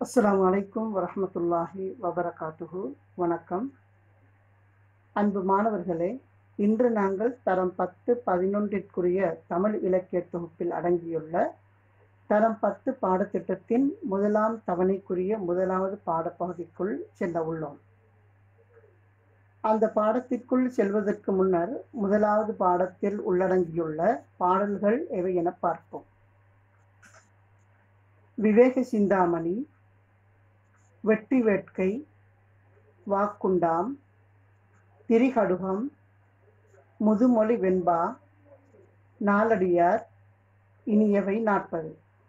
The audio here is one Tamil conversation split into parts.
அஸ்ஸலாமு அலைக்கும் வரஹ்மத்துல்லாஹி வபரகாத்துஹு வணக்கம் அன்பு மாணவர்களே இன்று நாங்கள் தரம் பத்து பதினொன்றிற்குரிய தமிழ் இலக்கிய தொகுப்பில் அடங்கியுள்ள தரம் பத்து பாடத்திட்டத்தின் முதலாம் தவணைக்குரிய முதலாவது பாடப்பகுதிக்குள் செல்ல உள்ளோம் அந்த பாடத்திற்குள் செல்வதற்கு முன்னர் முதலாவது பாடத்தில் உள்ளடங்கியுள்ள பாடல்கள் எவை என பார்ப்போம் விவேக சிந்தாமணி வெட்டி வேட்கை வாக்குண்டாம் திரிகடுகம் முதுமொழி வெண்பா நாலடியார் இனியவை நாற்பது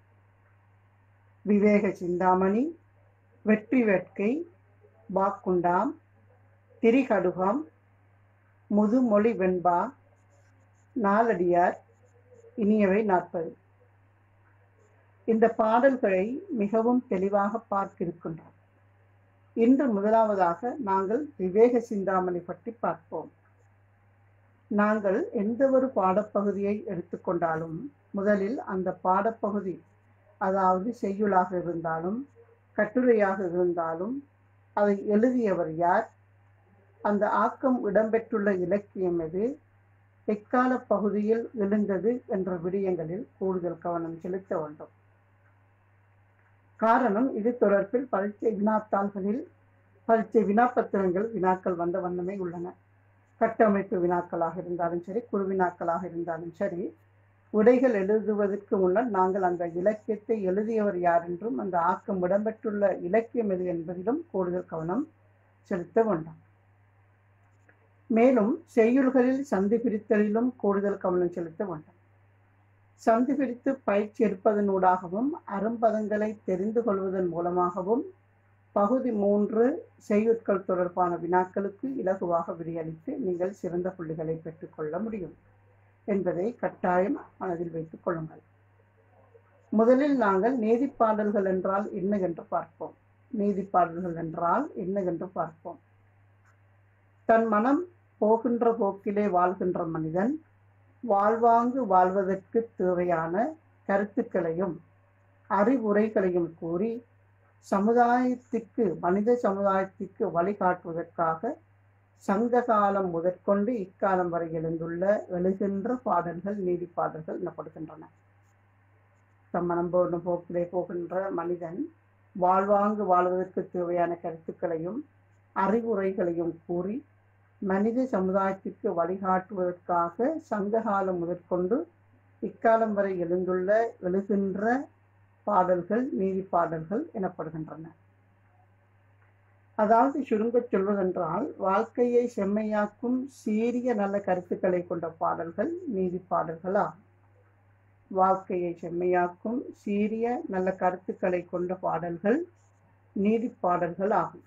விவேக சிந்தாமணி வெற்றி வேட்கை வாக்குண்டாம் திரிகடுகம் முதுமொழி வெண்பா நாலடியார் இனியவை நாற்பது இந்த பாடல்களை மிகவும் தெளிவாக பார்க்கிருக்கின்றோம் இன்று முதலாவதாக நாங்கள் விவேக சிந்தாமணி பற்றி பார்ப்போம் நாங்கள் எந்த ஒரு பாடப்பகுதியை எடுத்துக்கொண்டாலும் முதலில் அந்த பாடப்பகுதி அதாவது செய்யுளாக இருந்தாலும் கட்டுரையாக இருந்தாலும் அதை எழுதியவர் யார் அந்த ஆக்கம் இடம்பெற்றுள்ள இலக்கியம் எது எக்கால பகுதியில் எழுந்தது என்ற விடயங்களில் கூடுதல் கவனம் செலுத்த வேண்டும் காரணம் இது தொடர்பில் பரீட்சை வினாத்தாள்களில் பரீட்சை வினாப்பத்திரங்கள் வினாக்கள் வந்த வண்ணமே உள்ளன கட்டமைப்பு வினாக்களாக இருந்தாலும் சரி குழு வினாக்களாக இருந்தாலும் சரி உடைகள் எழுதுவதற்கு முன்னர் நாங்கள் அந்த இலக்கியத்தை எழுதியவர் யார் என்றும் அந்த ஆக்கம் இடம்பெற்றுள்ள இலக்கியம் எது என்பதிலும் கூடுதல் கவனம் செலுத்த வேண்டும் மேலும் செய்யுள்களில் சந்தி பிரித்தலிலும் கூடுதல் கவனம் செலுத்த வேண்டும் சந்தி பிரித்து பயிற்சி எடுப்பதனூடாகவும் அரும்பதங்களை தெரிந்து கொள்வதன் மூலமாகவும் பகுதி மூன்று செய்யுட்கள் தொடர்பான வினாக்களுக்கு இலகுவாக விடையளித்து நீங்கள் சிறந்த புள்ளிகளை பெற்றுக்கொள்ள முடியும் என்பதை கட்டாயம் மனதில் வைத்துக் கொள்ளுங்கள் முதலில் நாங்கள் நீதிப்பாடல்கள் என்றால் என்ன என்று பார்ப்போம் நீதிப்பாடல்கள் என்றால் என்ன என்று பார்ப்போம் தன் மனம் போகின்ற போக்கிலே வாழ்கின்ற மனிதன் வாழ்வாங்கு வாழ்வதற்கு தேவையான கருத்துக்களையும் அறிவுரைகளையும் கூறி சமுதாயத்திற்கு மனித சமுதாயத்திற்கு வழிகாட்டுவதற்காக சங்க காலம் முதற்கொண்டு இக்காலம் வரை எழுந்துள்ள எழுகின்ற பாடல்கள் நீதி பாடல்கள் எனப்படுகின்றன தம் மனம் போன போக்கிலே போகின்ற மனிதன் வாழ்வாங்கு வாழ்வதற்கு தேவையான கருத்துக்களையும் அறிவுரைகளையும் கூறி மனித சமுதாயத்திற்கு வழிகாட்டுவதற்காக சங்ககாலம் முதற்கொண்டு இக்காலம் வரை எழுந்துள்ள எழுகின்ற பாடல்கள் நீதி பாடல்கள் எனப்படுகின்றன அதாவது சுருங்கச் சொல்வதென்றால் வாழ்க்கையை செம்மையாக்கும் சீரிய நல்ல கருத்துக்களை கொண்ட பாடல்கள் நீதி பாடல்கள் ஆகும் வாழ்க்கையை செம்மையாக்கும் சீரிய நல்ல கருத்துக்களை கொண்ட பாடல்கள் நீதி பாடல்கள் ஆகும்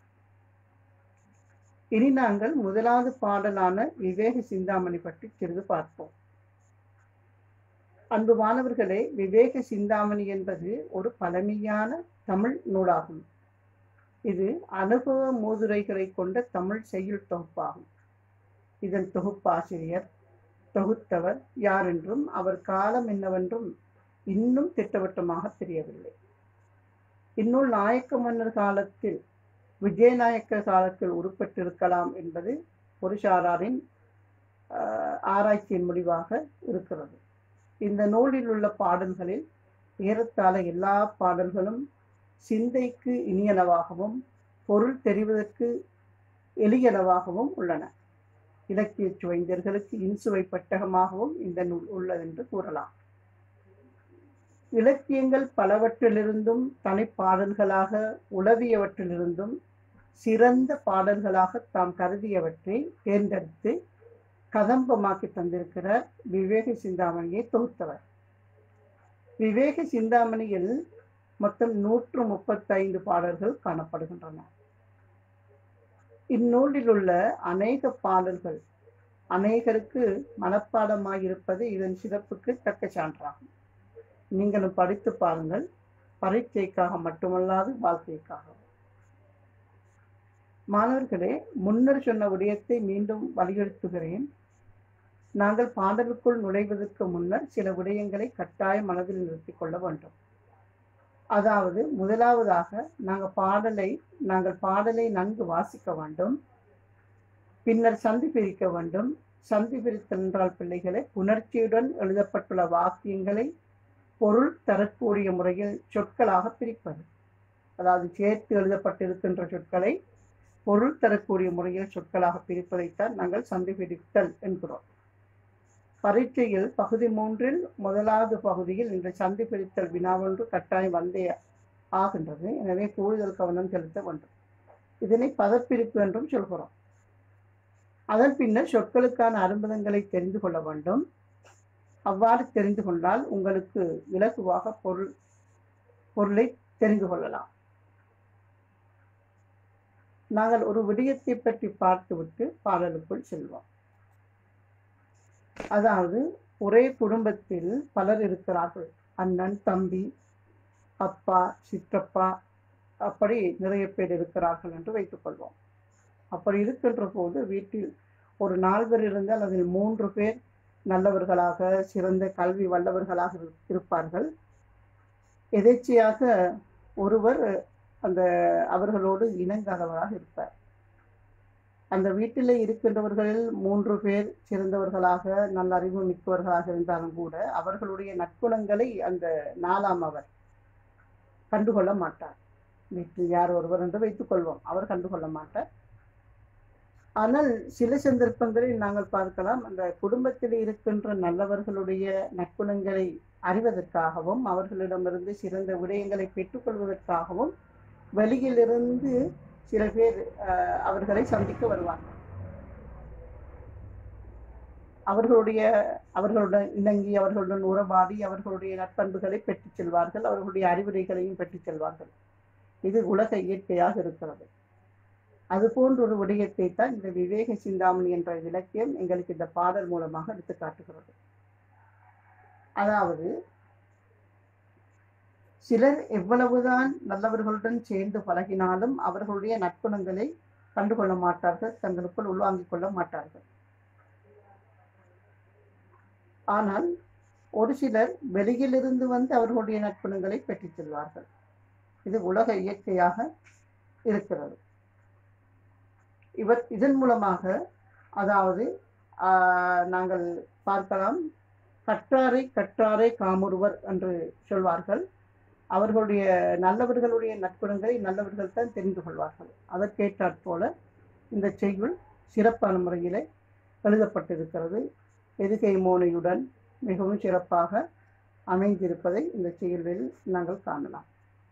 இனி நாங்கள் முதலாவது பாடலான விவேக சிந்தாமணி பற்றி சிறிது பார்ப்போம் அன்பு மாணவர்களே விவேக சிந்தாமணி என்பது ஒரு பழமையான தமிழ் நூலாகும் இது அனுபவ மூதுரைகளை கொண்ட தமிழ் செய்யுள் தொகுப்பாகும் இதன் தொகுப்பாசிரியர் தொகுத்தவர் யார் என்றும் அவர் காலம் என்னவென்றும் இன்னும் திட்டவட்டமாக தெரியவில்லை இந்நூல் நாயக்க மன்னர் காலத்தில் விஜயநாயக்க காலத்தில் உருப்பட்டிருக்கலாம் என்பது ஒரு சாராரின் ஆராய்ச்சியின் முடிவாக இருக்கிறது இந்த நூலில் உள்ள பாடல்களில் ஏறத்தாழ எல்லா பாடல்களும் சிந்தைக்கு இனியனவாகவும் பொருள் தெரிவதற்கு எளியனவாகவும் உள்ளன இலக்கிய சுவைஞர்களுக்கு இன்சுவை பட்டகமாகவும் இந்த நூல் உள்ளதென்று கூறலாம் இலக்கியங்கள் பலவற்றிலிருந்தும் தனிப்பாடல்களாக உளவியவற்றிலிருந்தும் சிறந்த பாடல்களாக தாம் கருதியவற்றை தேர்ந்தெடுத்து கதம்பமாக்கி தந்திருக்கிறார் விவேக சிந்தாமணியை தொகுத்தவர் விவேக சிந்தாமணியில் மொத்தம் நூற்று முப்பத்தைந்து பாடல்கள் காணப்படுகின்றன இந்நூலில் உள்ள அநேக பாடல்கள் அநேகருக்கு மனப்பாடமாயிருப்பது இதன் சிறப்புக்கு தக்க சான்றாகும் நீங்களும் படித்து பாருங்கள் பரீட்சைக்காக மட்டுமல்லாது வாழ்க்கைக்காக மாணவர்களே முன்னர் சொன்ன விடயத்தை மீண்டும் வலியுறுத்துகிறேன் நாங்கள் பாடலுக்குள் நுழைவதற்கு முன்னர் சில விடயங்களை கட்டாயம் மனதில் நிறுத்திக் கொள்ள வேண்டும் அதாவது முதலாவதாக நாங்கள் பாடலை நாங்கள் பாடலை நன்கு வாசிக்க வேண்டும் பின்னர் சந்தி பிரிக்க வேண்டும் சந்தி பிரித்தல் என்றால் பிள்ளைகளை புணர்ச்சியுடன் எழுதப்பட்டுள்ள வாக்கியங்களை பொருள் தரக்கூடிய முறையில் சொற்களாக பிரிப்பது அதாவது சேர்த்து எழுதப்பட்டிருக்கின்ற சொற்களை பொருள் தரக்கூடிய முறையில் சொற்களாக பிரிப்பதைத்தான் நாங்கள் சந்தி பிரித்தல் என்கிறோம் பரீட்சையில் பகுதி மூன்றில் முதலாவது பகுதியில் இந்த சந்தி பிரித்தல் வினாவொன்று கட்டாயம் வந்தே ஆகின்றது எனவே கூடுதல் கவனம் செலுத்த வேண்டும் இதனை பதப்பிரிப்பு என்றும் சொல்கிறோம் அதன் பின்னர் சொற்களுக்கான அரும்பதங்களை தெரிந்து கொள்ள வேண்டும் அவ்வாறு தெரிந்து கொண்டால் உங்களுக்கு இலகுவாக பொருள் பொருளை தெரிந்து கொள்ளலாம் நாங்கள் ஒரு விடயத்தை பற்றி பார்த்துவிட்டு பாடலுக்குள் செல்வோம் அதாவது ஒரே குடும்பத்தில் பலர் இருக்கிறார்கள் அண்ணன் தம்பி அப்பா சிற்றப்பா அப்படி நிறைய பேர் இருக்கிறார்கள் என்று வைத்துக்கொள்வோம் அப்படி இருக்கின்ற போது வீட்டில் ஒரு நால்வர் இருந்தால் அதில் மூன்று பேர் நல்லவர்களாக சிறந்த கல்வி வல்லவர்களாக இரு- இருப்பார்கள் எதேச்சையாக ஒருவர் அந்த அவர்களோடு இணங்காதவராக இருப்பார் அந்த வீட்டில் இருக்கின்றவர்களில் மூன்று பேர் சிறந்தவர்களாக நல்ல அறிவு மிக்கவர்களாக இருந்தாலும் கூட அவர்களுடைய நற்குணங்களை அந்த நாலாம் அவர் கண்டுகொள்ள மாட்டார் வீட்டில் யார் ஒருவர் என்று வைத்துக் கொள்வோம் அவர் கண்டுகொள்ள மாட்டார் ஆனால் சில சந்தர்ப்பங்களில் நாங்கள் பார்க்கலாம் அந்த குடும்பத்தில் இருக்கின்ற நல்லவர்களுடைய நற்குணங்களை அறிவதற்காகவும் அவர்களிடமிருந்து சிறந்த விடயங்களை பெற்றுக்கொள்வதற்காகவும் வெளியிலிருந்து சில பேர் அஹ், அவர்களை சந்திக்க வருவார்கள் அவர்களுடைய அவர்களுடன் இணங்கி அவர்களுடன் உறவாடி அவர்களுடைய நற்பண்புகளை பெற்றுச் செல்வார்கள் அவர்களுடைய அறிவுரைகளையும் பெற்றுச் செல்வார்கள் இது உலக இயற்கையாக இருக்கிறது அது போன்ற ஒரு விடயத்தை தான் இந்த விவேக சிந்தாமணி என்ற இலக்கியம் எங்களுக்கு இந்த பாடல் மூலமாக எடுத்து காட்டுகிறது அதாவது சிலர் எவ்வளவுதான் நல்லவர்களுடன் சேர்ந்து பழகினாலும் அவர்களுடைய நற்குணங்களை கண்டுகொள்ள மாட்டார்கள் தங்களுக்குள் உள்வாங்கிக் கொள்ள மாட்டார்கள் ஆனால் ஒரு சிலர் வெளியிலிருந்து வந்து அவர்களுடைய நற்குணங்களை பெற்றுச் செல்வார்கள் இது உலக இயற்கையாக இருக்கிறது இவர் இதன் மூலமாக அதாவது ஆஹ், நாங்கள் பார்க்கலாம் கற்றாரை கற்றாரை காமுறுவர் என்று சொல்வார்கள் அவர்களுடைய நல்லவர்களுடைய நற்குணங்களை நல்லவர்கள் தான் தெரிந்து கொள்வார்கள் அதற்கேற்றாற் போல இந்த செய்யுள் சிறப்பான முறையிலே எழுதப்பட்டிருக்கிறது எதுகை மோனையுடன் மிகவும் சிறப்பாக அமைந்திருப்பதை இந்த செய்யுளில் நாங்கள் காணலாம்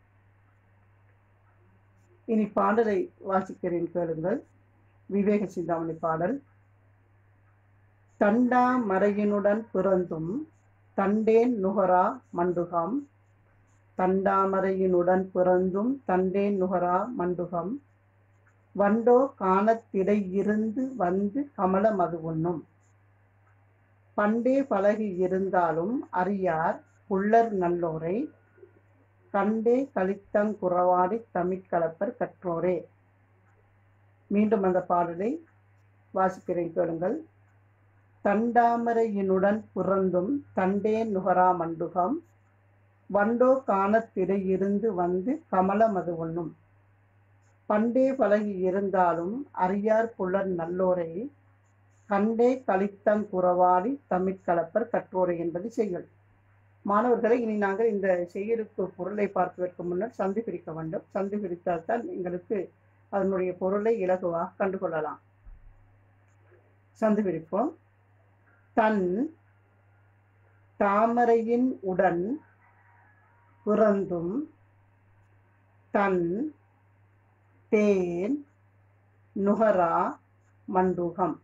இனி பாடலை வாசிக்கிறேன் கேளுங்கள் விவேக சிந்தாமணி பாடல் தண்டா மறையினுடன் பிறந்தும் தண்டேன் நுகரா மண்டுகம் தண்டாமரையினுடன் பிறந்தும் தண்டேன் நுகரா மண்டுகம் வண்டோ காணத்திடையிருந்து வந்து கமல மது உண்ணும் பண்டே பழகி இருந்தாலும் அறியார் புள்ளர் நல்லோரை கண்டே கலித்தங்குறவாடி தமிழ்கலப்பர் கற்றோரே மீண்டும் அந்த பாடலை வாசிக்கிறேன் கேளுங்கள் தண்டாமரையினுடன் பிறந்தும் தண்டே நுகரா மண்டுகம் வண்டோ காணத்திடையிருந்து வந்து கமல மது உண்ணும் பண்டே பழகி இருந்தாலும் அறியார் புலர் நல்லோரை கண்டே கலித்தங்குறவாடி தமிழ்கலப்பர் கற்றோரை என்பது செய்யுள் மாணவர்களை இனி நாங்கள் இந்த செய்யுளுக்கு பொருளை பார்ப்பதற்கு முன்னர் சந்தி பிரிக்க வேண்டும் சந்தி பிரித்தால்தான் எங்களுக்கு அதனுடைய பொருளை இலகுவாக கண்டுகொள்ளலாம் சந்தி பிரிப்போம் தன் தாமரையின் உடன் பிறந்தும் தன் தேன் நுகரா மண்டுகம்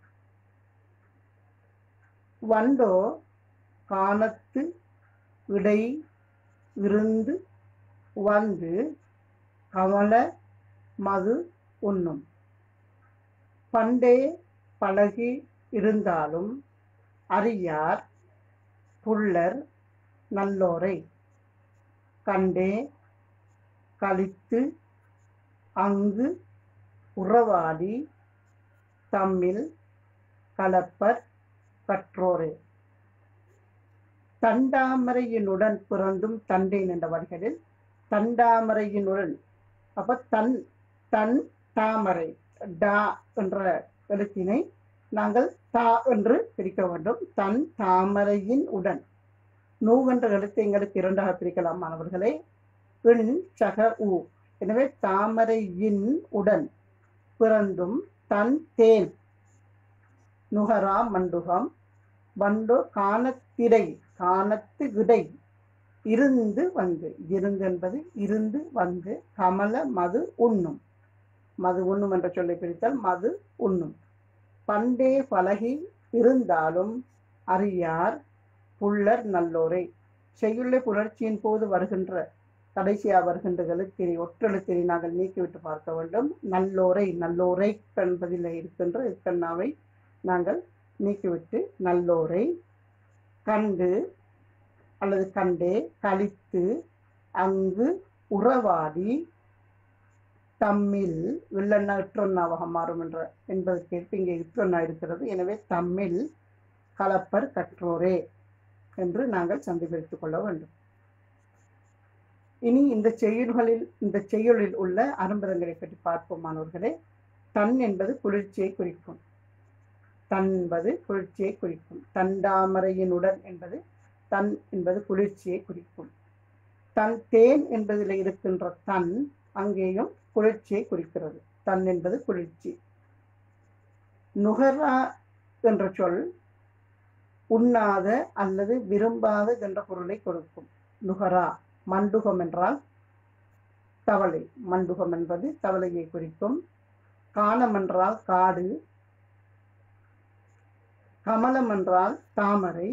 வண்டோ காணத்து இடை இருந்து வந்து கமல மது உண்ணும் பண்டே பழகி இருந்தாலும் அறியார் புள்ளர் நல்லோரை கண்டே கழித்து அங்கு உறவாடி தம்மில் கலப்பர் கற்றோரே தண்டாமரையினுடன் பிறந்தும் தண்டேன் என்ற வரிகளில் தண்டாமரையினுடன் அப்ப தன் தன் தாமரை டா என்ற எழுத்தினை நாங்கள் தா என்று பிரிக்க வேண்டும் தன் தாமரையின் உடன் நூ என்ற எழுத்தை எங்களுக்கு இரண்டாக பிரிக்கலாம் மாணவர்களே இன் சக உ எனவே தாமரையின் உடன் பிறந்தும் தன் தேன் நுகரா மண்டுகம் வண்டோ காணத்திடை காணத்து விடை இருந்து வந்து இருந்து என்பது இருந்து வந்து கமல மது உண்ணும் மது உண்ணும் என்ற சொல்லை பிரித்தால் மது உண்ணும் பண்டே பழகி இருந்தாலும் அறியார் புல்லர் நல்லோரை செய்யுள்ள புணர்ச்சியின் போது வருகின்ற கடைசியாக வருகின்ற எழுத்தினை ஒற்றெழுத்தினை நாங்கள் நீக்கிவிட்டு பார்க்க வேண்டும் நல்லோரை நல்லோரை என்பதில் இருக்கின்ற இக்கண்ணாவை நாங்கள் நீக்கிவிட்டு நல்லோரை கண்டு அல்லது கண்டே கழித்து அங்கு உறவாடி தம்மில் வில்லண்ணா இற்றொன்னாவாக மாறும் என்ற என்பதற்கேற்ப இங்கே இற்றொன்னா இருக்கிறது எனவே தம்மில் கலப்பர் கற்றோரே என்று நாங்கள் சந்திப்பித்துக் கொள்ள வேண்டும் இனி இந்த செய்யுள்களில் இந்த செய்யுளில் உள்ள அரும்பதங்களை பற்றி பார்ப்போம் மாணவர்களே தன் என்பது குளிர்ச்சியை குறிக்கும் தன் என்பது குளிர்ச்சியை குறிக்கும் தண்டாமரையினுடன் என்பது தன் என்பது குளிர்ச்சியை குறிக்கும் தன் தேன் என்பதில் இருக்கின்ற தன் அங்கேயும் குளிர்ச்சியை குறிக்கிறது தன் என்பது குளிர்ச்சி நுகரா என்ற சொல் உண்ணாத அல்லது விரும்பாத என்ற பொருளை கொடுக்கும் நுகரா மண்டுகம் என்றால் தவளை மண்டுகம் என்பது தவளையை குறிக்கும் காணம் என்றால் காடு கமலம் என்றால் தாமரை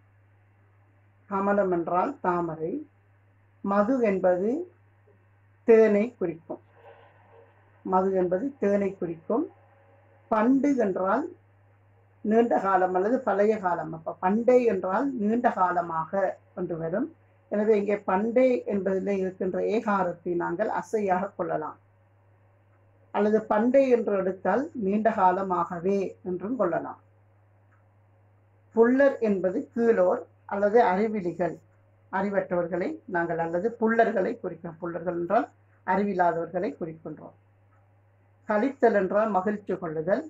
கமலம் என்றால் தாமரை மது என்பது தேனை குறிக்கும் மது என்பது தேனை குறிக்கும் பண்டு என்றால் நீண்ட காலம் அல்லது பழைய காலம் அப்ப பண்டை என்றால் நீண்ட காலமாக என்று வரும் எனவே இங்கே பண்டை என்பதில் இருக்கின்ற ஏகாரத்தை நாங்கள் அசையாக கொள்ளலாம் அல்லது பண்டை என்று எடுத்தால் நீண்ட காலமாகவே என்றும் கொள்ளலாம் புல்லர் என்பது கீழோர் அல்லது அறிவிலிகள் அறிவற்றவர்களை நாங்கள் அல்லது புல்லர்களை குறிக்கிறோம் புல்லர்கள் என்றால் அறிவில்லாதவர்களை குறிக்கின்றோம் கழித்தல் என்றால் மகிழ்ச்சி கொள்ளுதல்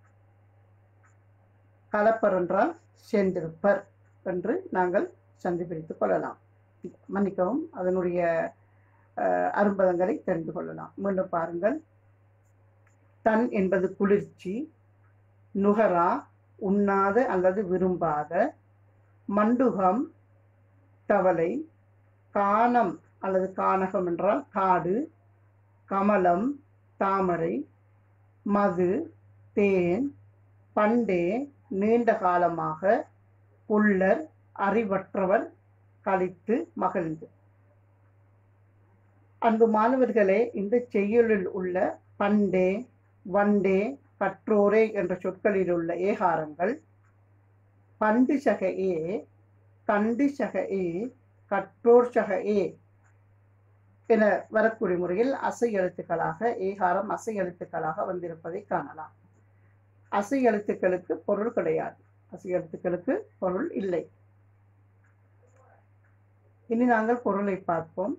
கலப்பர் என்றால் சேர்ந்திருப்பர் என்று நாங்கள் சந்தி பிரித்துக் கொள்ளலாம் மன்னிக்கவும் அதனுடைய அஹ், அரும்பதங்களை தெரிந்து கொள்ளலாம் மீண்டும் பாருங்கள் தன் என்பது குளிர்ச்சி நுகரா உண்ணாத அல்லது விரும்பாத மண்டுகம் தவளை காணம் அல்லது கானகம் என்றால் காடு கமலம் தாமரை மது தேன் பண்டே நீண்ட காலமாக புல்லர் அறிவற்றவர் கழித்து மகிழ்ந்து அன்பு மாணவர்களே இந்த செய்யுளில் உள்ள பண்டே வண்டே கற்றோரே என்ற சொற்களில் உள்ள ஏகாரங்கள் பண்டு சக ஏ கண்டு சக ஏ கற்றோர் சக ஏ என வரக்கூடிய முறையில் அசை எழுத்துக்களாக ஏகாரம் அசை எழுத்துக்களாக வந்திருப்பதை காணலாம் அசை எழுத்துக்களுக்கு பொருள் கிடையாது அசை எழுத்துக்களுக்கு பொருள் இல்லை இனி நாங்கள் பொருளை பார்ப்போம்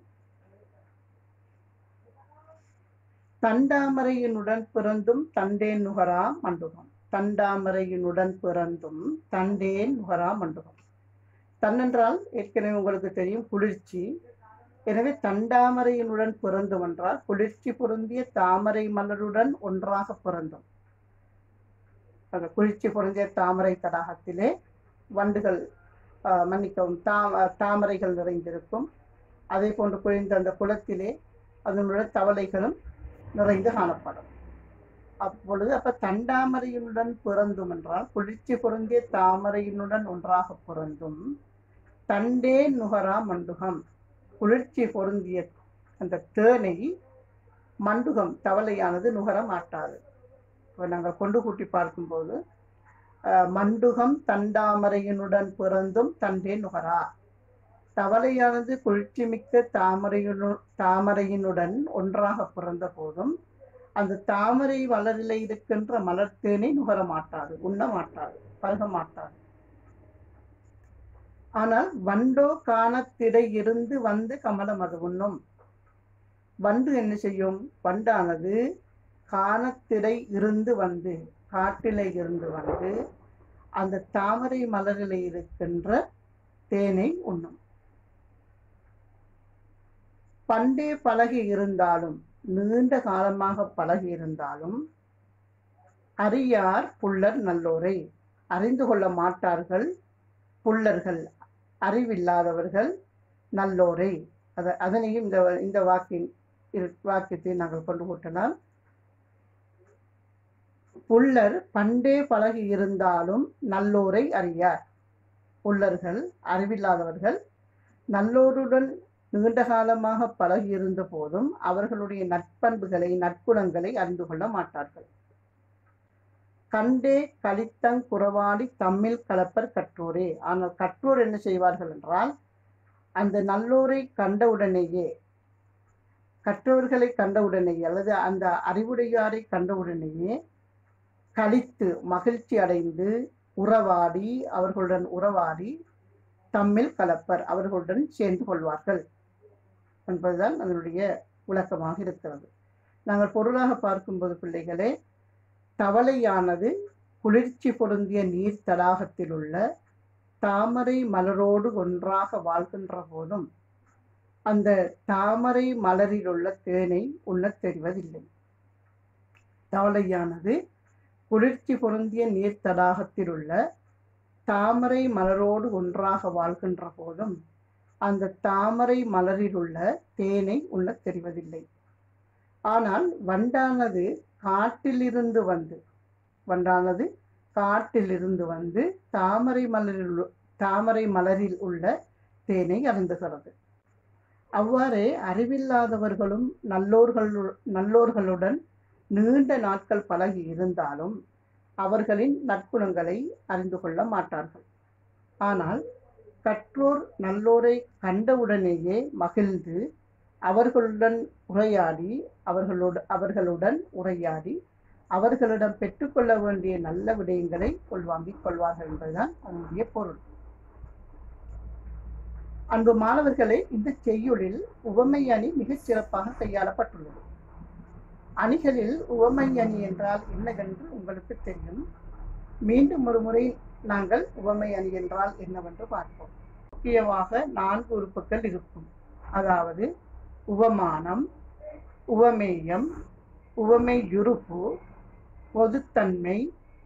தண்டாமரையினுடன் பிறந்தும் தண்டேன் நுகரா மண்டுகம் தண்டாமரையினுடன் பிறந்தும் தண்டேன் நுகரா மண்டுகம் தன்னென்றால் ஏற்கனவே உங்களுக்கு தெரியும் குளிர்ச்சி எனவே தண்டாமரையினுடன் பிறந்தும் என்றால் குளிர்ச்சி பொருந்திய தாமரை மலருடன் ஒன்றாக பிறந்தும் அந்த குளிர்ச்சி பொருந்திய தாமரை தடாகத்திலே வண்டுகள் ஆஹ், மன்னிக்கவும் தா தாமரைகள் நிறைந்திருக்கும் அதே போன்று குளிர்ந்த அந்த குளத்திலே அதனுடன் தவளைகளும் நிறைந்து காணப்படும் அப்பொழுது அப்ப தண்டாமரையினுடன் பிறந்தும் என்றால் குளிர்ச்சி பொருந்திய தாமரையினுடன் ஒன்றாக பிறந்தும் தண்டே நுகரா மண்டுகம் குளிர்ச்சி பொருந்திய அந்த தேனை மண்டுகம் தவளையானது நுகர மாட்டாது இப்போ நாங்கள் கொண்டு கூட்டி பார்க்கும்போது அஹ், மண்டுகம் தண்டாமரையினுடன் பிறந்தும் தண்டே நுகரா தவளையானது குளிர்ச்சி மிக்க தாமரையினு தாமரையினுடன் ஒன்றாக பிறந்த போதும் அந்த தாமரை வளரில் இருக்கின்ற மலர்த்தேனை நுகர மாட்டாது உண்ண மாட்டாது பருக மாட்டாது ஆனால் வண்டோ காணத்திடை இருந்து வந்து கமலம் அது உண்ணும் வண்டு என்ன செய்யும் வண்டானது காணத்திடை இருந்து வந்து காட்டிலே இருந்து வந்து அந்த தாமரை மலரில் இருக்கின்ற தேனை உண்ணும் பண்டே பழகி இருந்தாலும் நீண்ட காலமாக பழகி இருந்தாலும் அறியார் புல்லர் நல்லோரை அறிந்து கொள்ள மாட்டார்கள் புல்லர்கள் அறிவில்லாதவர்கள் நல்லோரை அத அதனையும் இந்த இந்த வாக்கின் இரு- வாக்கியத்தை நாங்கள் கொண்டு போட்டனால் புல்லர் பண்டே பழகி இருந்தாலும் நல்லோரை அறியார் புல்லர்கள் அறிவில்லாதவர்கள் நல்லோருடன் நீண்ட காலமாக பழகி இருந்த போதும் அவர்களுடைய நற்பண்புகளை நற்குணங்களை அறிந்து கொள்ள மாட்டார்கள் கண்டே கலித்தங் குறவாடி தம்மில் கலப்பர் கற்றோரே ஆனால் கற்றோர் என்ன செய்வார்கள் என்றால் அந்த நல்லோரை கண்டவுடனேயே கற்றவர்களை கண்டவுடனேயே அல்லது அந்த அறிவுடையாரை கண்டவுடனேயே கலித்து மகிழ்ச்சி அடைந்து உறவாடி அவர்களுடன் உறவாடி தம்மில் கலப்பர் அவர்களுடன் சேர்ந்து கொள்வார்கள் என்பதுதான் அதனுடைய விளக்கமாக இருக்கிறது நாங்கள் பொருளாக பார்க்கும்போது பிள்ளைகளே தவளையானது குளிர்ச்சி பொருந்திய நீர் தடாகத்தில் உள்ள தாமரை மலரோடு ஒன்றாக வாழ்கின்ற போதும் அந்த தாமரை மலரில் உள்ள தேனை உண்ணத் தெரிவதில்லை தவளையானது குளிர்ச்சி பொருந்திய நீர் தடாகத்தில் உள்ள தாமரை மலரோடு ஒன்றாக வாழ்கின்ற போதும் அந்த தாமரை மலரில் உள்ள தேனை உண்ணத் தெரிவதில்லை ஆனால் வண்டானது காட்டிலிருந்து வந்து வண்டானது காட்டிலிருந்து வந்து தாமரை மலரில் உள்ள- தாமரை மலரில் உள்ள தேனை அருந்துகிறது அவ்வாறே அறிவில்லாதவர்களும் நல்லோர்கள் நல்லோர்களுடன் நீண்ட நாட்கள் பழகி இருந்தாலும் அவர்களின் நற்குணங்களை அறிந்து கொள்ள மாட்டார்கள் ஆனால் கற்றோர் நல்லோரை கண்டவுடனேயே மகிழ்ந்து அவர்களுடன் உரையாடி அவர்களோடு அவர்களுடன் உரையாடி அவர்களிடம் பெற்றுக்கொள்ள வேண்டிய நல்ல விடயங்களை உள்வாங்கிக் கொள்வார்கள் என்பதுதான் அதனுடைய பொருள் அன்பு மாணவர்களே இந்த செய்யுளில் உவமை அணி மிகச் சிறப்பாக கையாளப்பட்டுள்ளது அணிகளில் உவமை அணி என்றால் என்னவென்று உங்களுக்கு தெரியும் மீண்டும் ஒரு முறை நாங்கள் உவமை அணி என்றால் என்னவென்று பார்ப்போம் முக்கியமாக நான்கு உறுப்புகள் இருக்கும் அதாவது உவமானம் உவமேயம் உவமை யுறுப்பு பொதுத்தன்மை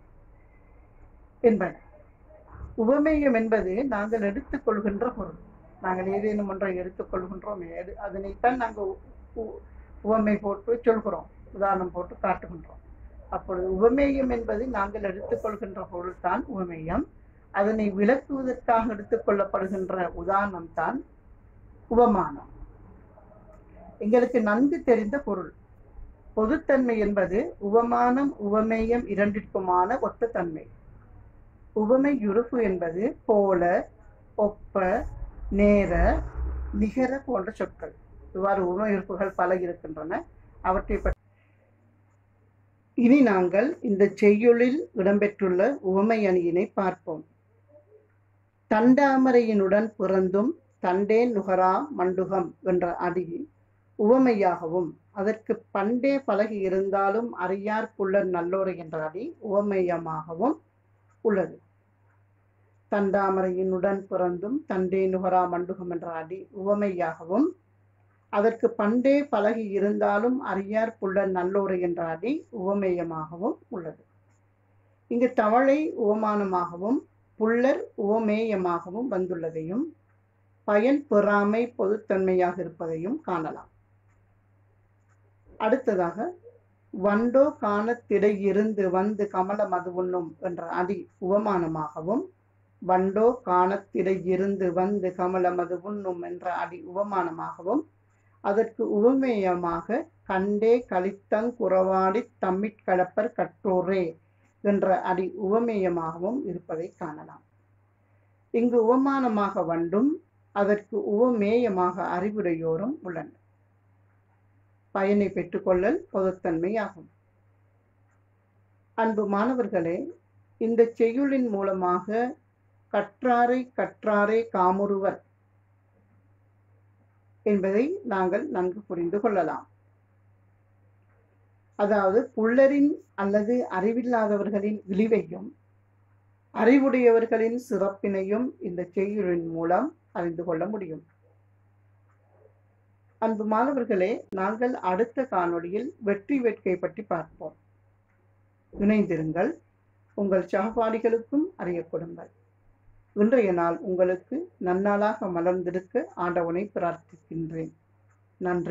என்பன உவமேயம் என்பது நாங்கள் எடுத்துக்கொள்கின்ற பொருள் நாங்கள் ஏதேனும் ஒன்றை எடுத்துக்கொள்கின்றோம் எது அதனைத்தான் நாங்கள் உ- உ- உவமை போட்டு சொல்கிறோம் உதாரணம் போட்டு காட்டுகின்றோம் அப்பொழுது உவமேயம் என்பது நாங்கள் எடுத்துக்கொள்கின்ற பொருள் தான் உவமேயம் அதனை விளக்குவதற்காக எடுத்துக்கொள்ளப்படுகின்ற உதாரணம் தான் உவமானம் எங்களுக்கு நன்கு தெரிந்த பொருள் பொதுத்தன்மை என்பது உவமானம் உவமேயம் இரண்டிற்குமான ஒத்த தன்மை உவமை யுறுப்பு என்பது போல ஒப்ப நேர நிகர போன்ற சொற்கள் இவ்வாறு உவமை உறுப்புகள் பல இருக்கின்றன அவற்றை பற்றி இனி நாங்கள் இந்த செய்யுளில் இடம்பெற்றுள்ள உவமை அணியினை பார்ப்போம் தண்டாமரையினுடன் பிறந்தும் தண்டே நுகரா மண்டுகம் என்ற அடி உவமையாகவும் அதற்கு பண்டே பழகி இருந்தாலும் அறியார் புல்லர் நல்லோரை என்ற அடி உவமேயமாகவும் உள்ளது தண்டாமரையினுடன் பிறந்தும் தண்டே நுகரா மண்டுகம் என்ற அடி உவமையாகவும் அதற்கு பண்டே பழகி இருந்தாலும் அறியார் புல்லர் நல்லோரை என்ற அடி உவமேயமாகவும் உள்ளது இங்கு தவளை உவமானமாகவும் புல்லர் உவமேயமாகவும் வந்துள்ளதையும் பயன் பெறாமை பொதுத்தன்மையாக இருப்பதையும் காணலாம் அடுத்ததாக வண்டோ காணத்திடை இருந்து வந்து கமல மது உண்ணும் என்ற அடி உவமானமாகவும் வண்டோ காணத்திடை இருந்து வந்து கமல மது உண்ணும் என்ற அடி உவமானமாகவும் அதற்கு உவமேயமாக கண்டே கலித்தங் குறவாடி தம்மிற் கலப்பர் கற்றோரே என்ற அடி உவமேயமாகவும் இருப்பதை காணலாம் இங்கு உவமானமாக வண்டும் அதற்கு உவமேயமாக அறிவுரையோரும் உள்ளனர் பயனை பெற்றுக்கொள்ளல் பொதுத்தன்மை ஆகும் அன்பு மாணவர்களே இந்த செய்யுளின் மூலமாக கற்றாரை கற்றாரை காமுறுவர் என்பதை நாங்கள் நன்கு புரிந்து கொள்ளலாம் அதாவது புல்லரின் அல்லது அறிவில்லாதவர்களின் இழிவையும் அறிவுடையவர்களின் சிறப்பினையும் இந்த செய்யுளின் மூலம் அறிந்து கொள்ள முடியும் அன்பு மாணவர்களே நாங்கள் அடுத்த காணொளியில் வெற்றி வேட்கை பற்றி பார்ப்போம் இணைந்திருங்கள் உங்கள் சகபாடிகளுக்கும் அறிய கொடுங்கள் இன்றைய நாள் உங்களுக்கு நன்னாளாக மலர்ந்திருக்க ஆண்டவனை பிரார்த்திக்கின்றேன் நன்றி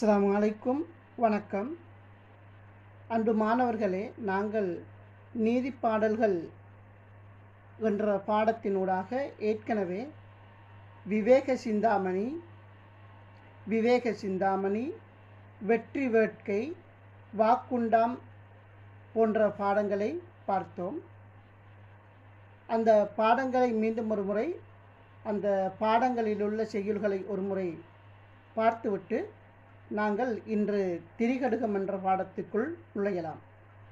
அஸ்ஸலாமு அலைக்கும் வணக்கம் அன்று மாணவர்களே நாங்கள் நீதிப்பாடல்கள் என்ற பாடத்தினூடாக ஏற்கனவே விவேக சிந்தாமணி விவேக சிந்தாமணி வெற்றி வேட்கை வாக்குண்டாம் போன்ற பாடங்களை பார்த்தோம் அந்த பாடங்களை மீண்டும் ஒரு முறை அந்த பாடங்களில் உள்ள செய்யுள்களை ஒரு முறை பார்த்துவிட்டு நாங்கள் இன்று திரிகடுகம் என்ற பாடத்துக்குள் நுழையலாம்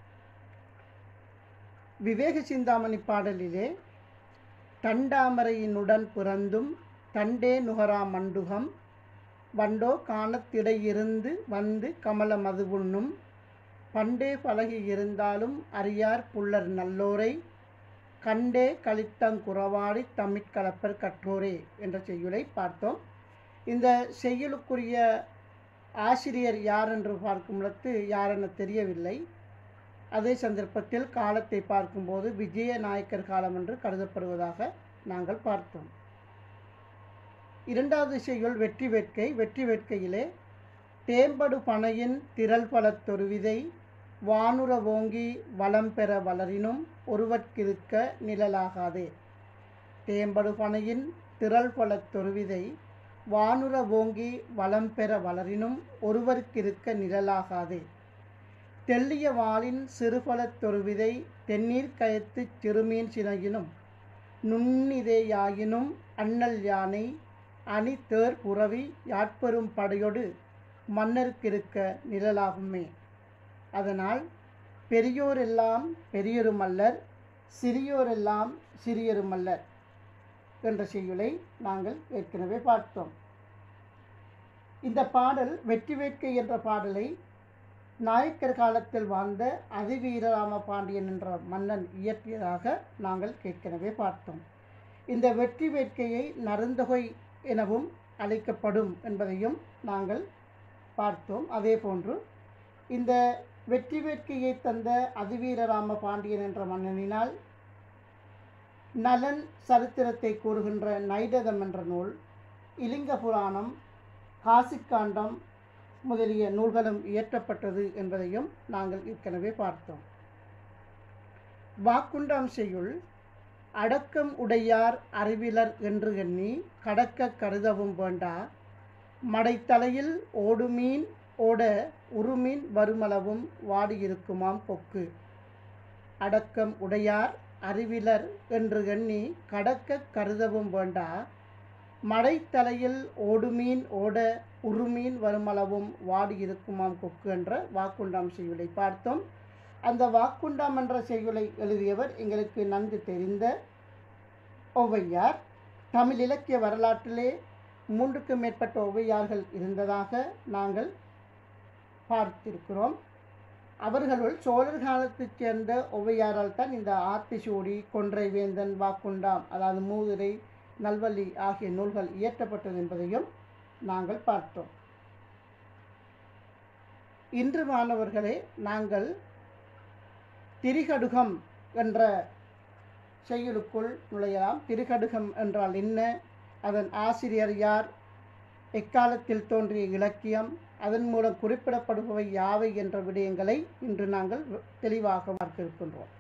விவேக சிந்தாமணி பாடலிலே தண்டாமரையினுடன் பிறந்தும் தண்டே நுகரா மண்டுகம் வண்டோ காணத்திடையிருந்து வந்து கமல மதுவுண்ணும் பண்டே பழகி இருந்தாலும் அறியார் புல்லர் நல்லோரை கண்டே கலித்தங்குறவாடி தமிழ்கலப்பர் கற்றோரே என்ற செய்யுளை பார்த்தோம் இந்த செய்யுளுக்குரிய ஆசிரியர் யார் என்று பார்க்கும் பொழுது யாரென தெரியவில்லை அதே சந்தர்ப்பத்தில் காலத்தை பார்க்கும்போது விஜய நாயக்கர் காலம் என்று கருதப்படுவதாக நாங்கள் பார்த்தோம் இரண்டாவது செய்யுள் வெற்றி வேட்கை வெற்றி வேட்கையிலே தேம்படு பனையின் திரள் பலத்தொரு விதை வானுர ஓங்கி வளம் பெற வளரினும் ஒருவர்க்கிருக்க நிழலாகாதே தேம்படு பனையின் திரள் பலத்தொரு விதை வானுர ஓங்கி வளம் பெற வளரினும் ஒருவர்க்கிருக்க நிழலாகாதே தெள்ளிய வாளின் சிறுபலத்தொரு விதை தென்னீர் கயத்து சிறுமீன் சினையினும் நுண்ணிதேயாயினும் அண்ணல் யானை அணி தேர் புறவி யாட்பெரும் படையொடு மன்னருக்கிருக்க நிழலாகுமே அதனால் பெரியோரெல்லாம் பெரியருமல்லர் சிறியோரெல்லாம் சிறியருமல்லர் என்ற செய்யுளை நாங்கள் ஏற்கனவே பார்த்தோம் இந்த பாடல் வெற்றி வேட்கை என்ற பாடலை நாயக்கர் காலத்தில் வாழ்ந்த அதிவீரராம பாண்டியன் என்ற மன்னன் இயற்றியதாக நாங்கள் ஏற்கனவே பார்த்தோம் இந்த வெற்றி வேட்கையை நருந்தொகை எனவும் அழைக்கப்படும் என்பதையும் நாங்கள் பார்த்தோம் அதே போன்று இந்த வெற்றி வேட்கையை தந்த அதிவீரராம பாண்டியன் என்ற மன்னனினால் நலன் சரித்திரத்தை கூறுகின்ற நைடதம் என்ற நூல் இலிங்க புராணம் காசிக்காண்டம் முதலிய நூல்களும் இயற்றப்பட்டது என்பதையும் நாங்கள் ஏற்கனவே பார்த்தோம் வாக்குண்டாம் செய்யுள் அடக்கம் உடையார் அறிவிலர் என்று எண்ணி கடக்க கருதவும் வேண்டா மடைத்தலையில் ஓடுமீன் ஓட உருமீன் வருமளவும் வாடியிருக்குமாம் கொக்கு அடக்கம் உடையார் அறிவிலர் என்று எண்ணி கடக்க கருதவும் வேண்டா மடைத்தலையில் ஓடுமீன் ஓட உருமீன் வருமளவும் வாடியிருக்குமாம் கொக்கு என்ற வாக்குண்டாம் செய்யுளை பார்த்தோம் அந்த வாக்குண்டாம் என்ற செய்யுளை எழுதியவர் எங்களுக்கு நன்கு தெரிந்த ஔவையார் தமிழ் இலக்கிய வரலாற்றிலே மூன்றுக்கும் மேற்பட்ட ஔவையார்கள் இருந்ததாக நாங்கள் பார்த்திருக்கிறோம் அவர்களுள் சோழர் காலத்தைச் சேர்ந்த ஔவையாரால் தான் இந்த ஆத்திசூடி கொன்றை வேந்தன் வாக்குண்டாம் அதாவது மூதுரை நல்வள்ளி ஆகிய நூல்கள் இயற்றப்பட்டது என்பதையும் நாங்கள் பார்த்தோம் இன்று மாணவர்களே நாங்கள் திரிகடுகம் என்ற செய்யுளுக்குள் நுழையலாம் திரிகடுகம் என்றால் என்ன அதன் ஆசிரியர் யார் எக்காலத்தில் தோன்றிய இலக்கியம் அதன் மூலம் குறிப்பிடப்படுபவை யாவை என்ற விடயங்களை இன்று நாங்கள் தெளிவாக பார்க்க இருக்கின்றோம்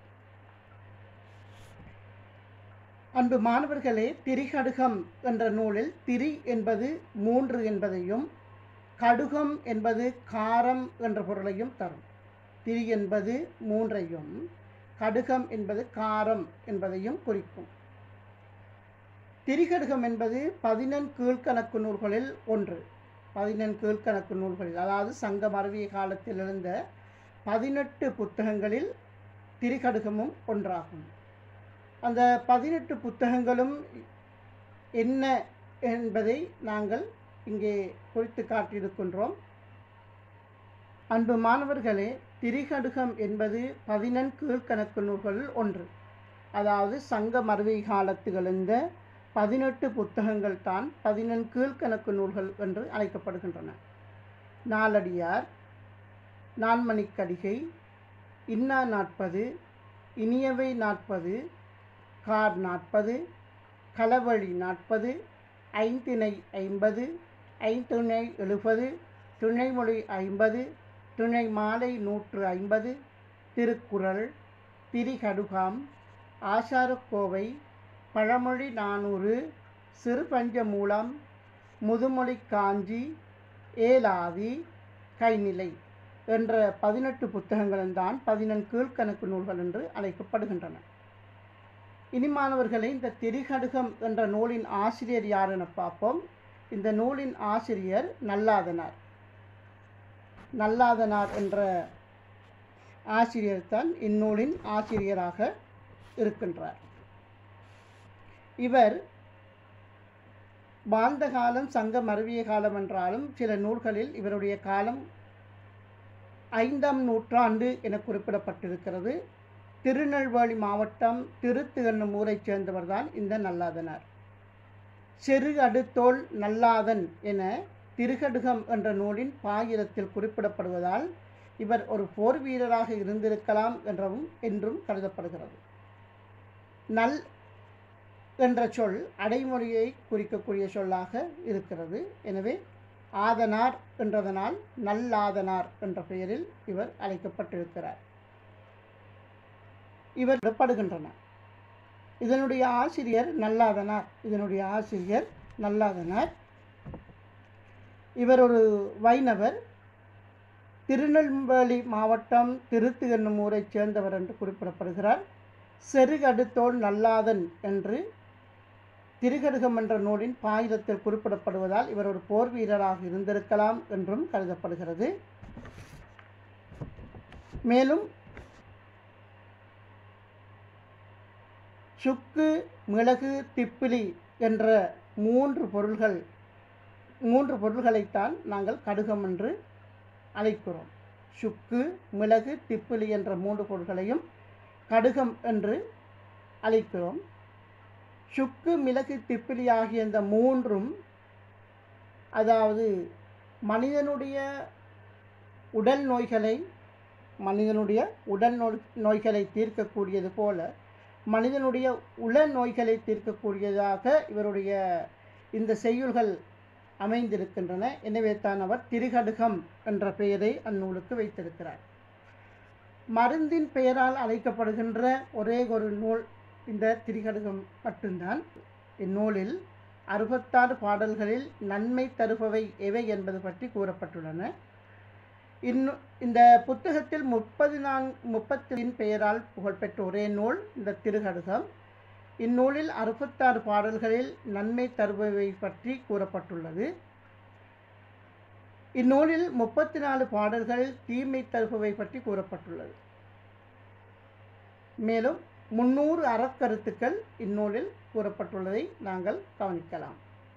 அன்பு மாணவர்களே திரிகடுகம் என்ற நூலில் திரி என்பது மூன்று என்பதையும் கடுகம் என்பது காரம் என்ற பொருளையும் தரும் திரி என்பது மூன்றையும் கடுகம் என்பது காரம் என்பதையும் குறிக்கும் திரிகடுகம் என்பது பதினெண் கீழ்கணக்கு நூல்களில் ஒன்று பதினெண் கீழ்கணக்கு நூல்களில் அதாவது சங்கம் அறிவிய காலத்தில் இருந்த பதினெட்டு புத்தகங்களில் திரிகடுகமும் ஒன்றாகும் அந்த பதினெட்டு புத்தகங்களும் என்ன என்பதை நாங்கள் இங்கே குறித்து காட்டியிருக்கின்றோம் அன்பு மாணவர்களே திரிகடுகம் என்பது பதினெண் கீழ்கணக்கு நூல்களில் ஒன்று அதாவது சங்க மருவி காலத்தில் எழுந்த பதினெட்டு புத்தகங்கள் தான் பதினெண் கீழ்கணக்கு நூல்கள் என்று அழைக்கப்படுகின்றன நாலடியார் நான்மணிக்கடிகை இன்னா நாற்பது இனியவை நாற்பது கார் நாற்பது களவழி நாற்பது ஐந்திணை ஐம்பது ஐந்துணை எழுபது துணைமொழி ஐம்பது துணை மாலை நூற்று ஐம்பது திருக்குறள் திரிகடுகாம் ஆசாரக்கோவை பழமொழி நானூறு சிறுபஞ்சமூலம் முதுமொழி காஞ்சி ஏலாதி கைநிலை என்ற பதினெட்டு புத்தகங்களும் தான் பதினெண் கீழ்கணக்கு நூல்கள் என்று அழைக்கப்படுகின்றன இனி மாணவர்களை இந்த திரிகடுகம் என்ற நூலின் ஆசிரியர் யார் என பார்ப்போம் இந்த நூலின் ஆசிரியர் நல்லாதனார் நல்லாதனார் என்ற ஆசிரியர் தான் இந்நூலின் ஆசிரியராக இருக்கின்றார் இவர் வாழ்ந்த காலம் சங்கம் அருவிய காலம் என்றாலும் சில நூல்களில் இவருடைய காலம் ஐந்தாம் நூற்றாண்டு என குறிப்பிடப்பட்டிருக்கிறது திருநெல்வேலி மாவட்டம் திருத்து என்னும் ஊரைச் சேர்ந்தவர்தான் இந்த நல்லாதனார் செரு அடுத்தோல் நல்லாதன் என திருகடுகம் என்ற நூலின் பாயிரத்தில் குறிப்பிடப்படுவதால் இவர் ஒரு போர் வீரராக இருந்திருக்கலாம் என்றும் என்றும் கருதப்படுகிறது நல் என்ற சொல் அடைமொழியை குறிக்கக்கூடிய சொல்லாக இருக்கிறது எனவே ஆதனார் என்றதனால் நல்லாதனார் என்ற பெயரில் இவர் அழைக்கப்பட்டிருக்கிறார் இவர் விடப்படுகின்றன இதனுடைய ஆசிரியர் நல்லாதனார் இதனுடைய ஆசிரியர் நல்லாதனார் இவர் ஒரு வைணவர் திருநெல்வேலி மாவட்டம் திருத்து என்னும் ஊரைச் சேர்ந்தவர் என்று குறிப்பிடப்படுகிறார் செருகடுத்தோள் நல்லாதன் என்று திருகடுகம் என்ற நூலின் பாயிரத்தில் குறிப்பிடப்படுவதால் இவர் ஒரு போர் வீரராக இருந்திருக்கலாம் என்றும் கருதப்படுகிறது மேலும் சுக்கு மிளகு திப்பிலி என்ற மூன்று பொருள்கள் மூன்று பொருள்களைத்தான் நாங்கள் கடுகம் என்று அழைக்கிறோம் சுக்கு மிளகு திப்பிலி என்ற மூன்று பொருள்களையும் கடுகம் என்று அழைக்கிறோம் சுக்கு மிளகு திப்பிலி ஆகிய இந்த மூன்றும் அதாவது மனிதனுடைய உடல் நோய்களை மனிதனுடைய உடல் நோய் நோய்களை தீர்க்கக்கூடியது போல மனிதனுடைய உள நோய்களை தீர்க்கக்கூடியதாக இவருடைய இந்த செய்யுள்கள் அமைந்திருக்கின்றன எனவே தான் அவர் திருகடுகம் என்ற பெயரை அந்நூலுக்கு வைத்திருக்கிறார் மருந்தின் பெயரால் அழைக்கப்படுகின்ற ஒரே ஒரு நூல் இந்த திரிகடுகம் மட்டும்தான் இந்நூலில் அறுபத்தாறு பாடல்களில் நன்மை தருபவை எவை என்பது பற்றி கூறப்பட்டுள்ளன இன்னு இந்த புத்தகத்தில் முப்பது நான் முப்பத்தின் பெயரால் புகழ்பெற்ற ஒரே நூல் இந்த திருகடுகம் இந்நூலில் அறுபத்தாறு பாடல்களில் நன்மை தருபவை பற்றி கூறப்பட்டுள்ளது இந்நூலில் முப்பத்தி நாலு பாடல்கள் தீமை தருபவை பற்றி கூறப்பட்டுள்ளது மேலும் முன்னூறு அறக்கருத்துக்கள் இந்நூலில் கூறப்பட்டுள்ளதை நாங்கள் கவனிக்கலாம்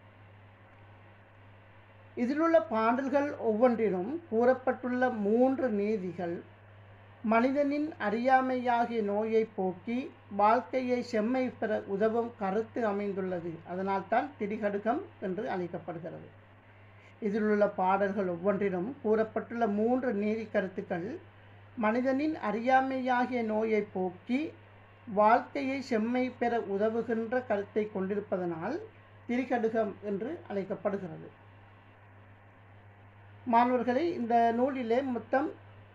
இதிலுள்ள பாடல்கள் ஒவ்வொன்றிலும் கூறப்பட்டுள்ள மூன்று நீதிகள் மனிதனின் அறியாமையாகிய நோயை போக்கி வாழ்க்கையை செம்மை பெற உதவும் கருத்து அமைந்துள்ளது அதனால்தான் திரிகடுகம் என்று அழைக்கப்படுகிறது இதிலுள்ள பாடல்கள் ஒவ்வொன்றிலும் கூறப்பட்டுள்ள மூன்று நீதி கருத்துக்கள் மனிதனின் அறியாமையாகிய நோயை போக்கி வாழ்க்கையை செம்மை பெற உதவுகின்ற கருத்தை கொண்டிருப்பதனால் திரிகடுகம் என்று அழைக்கப்படுகிறது மாணவர்களே இந்த நூலிலே மொத்தம்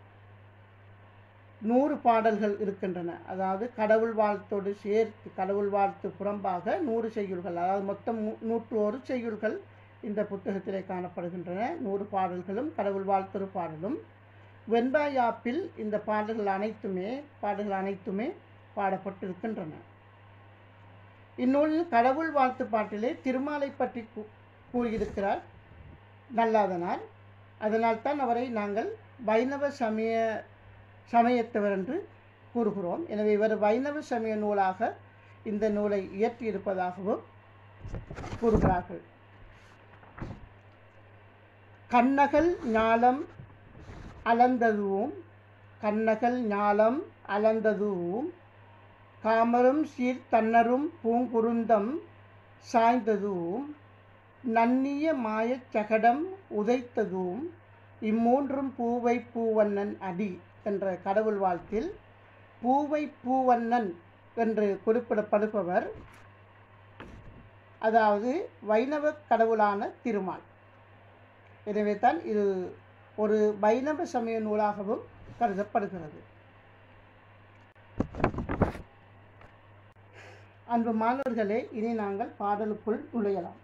நூறு பாடல்கள் இருக்கின்றன அதாவது கடவுள் வாழ்த்தோடு சேர்த்து கடவுள் வாழ்த்து புறம்பாக நூறு செய்யுள்கள் அதாவது மொத்தம் நூற்று ஒரு செய்யுள்கள் இந்த புத்தகத்திலே காணப்படுகின்றன நூறு பாடல்களும் கடவுள் வாழ்த்தொரு பாடலும் வெண்பாயாப்பில் இந்த பாடல்கள் அனைத்துமே பாடல்கள் அனைத்துமே பாடப்பட்டிருக்கின்றன இந்நூலில் கடவுள் வாழ்த்து பாட்டிலே திருமாலை பற்றி கூறியிருக்கிறார் நல்லாதனார் அதனால்தான் அவரை நாங்கள் வைணவ சமய சமயத்தவர் என்று கூறுகிறோம் எனவே இவர் வைணவ சமய நூலாக இந்த நூலை இயற்றியிருப்பதாகவும் கூறுகிறார்கள் கண்ணகல் ஞாலம் அளந்ததுவும் கண்ணகல் ஞாலம் அளந்ததுவும் காமரும் சீர் தன்னரும் பூங்குருந்தம் சாய்ந்ததுவும் நன்னிய மாயச் சகடம் உதைத்ததும் இம்மூன்றும் பூவை பூவண்ணன் அடி என்ற கடவுள் வாழ்த்தில் பூவை பூவண்ணன் என்று குறிப்பிடப்படுபவர் அதாவது வைணவ கடவுளான திருமால் எனவே தான் இது ஒரு வைணவ சமய நூலாகவும் கருதப்படுகிறது அன்பு மாணவர்களே இனி நாங்கள் பாடலுக்குள் நுழையலாம்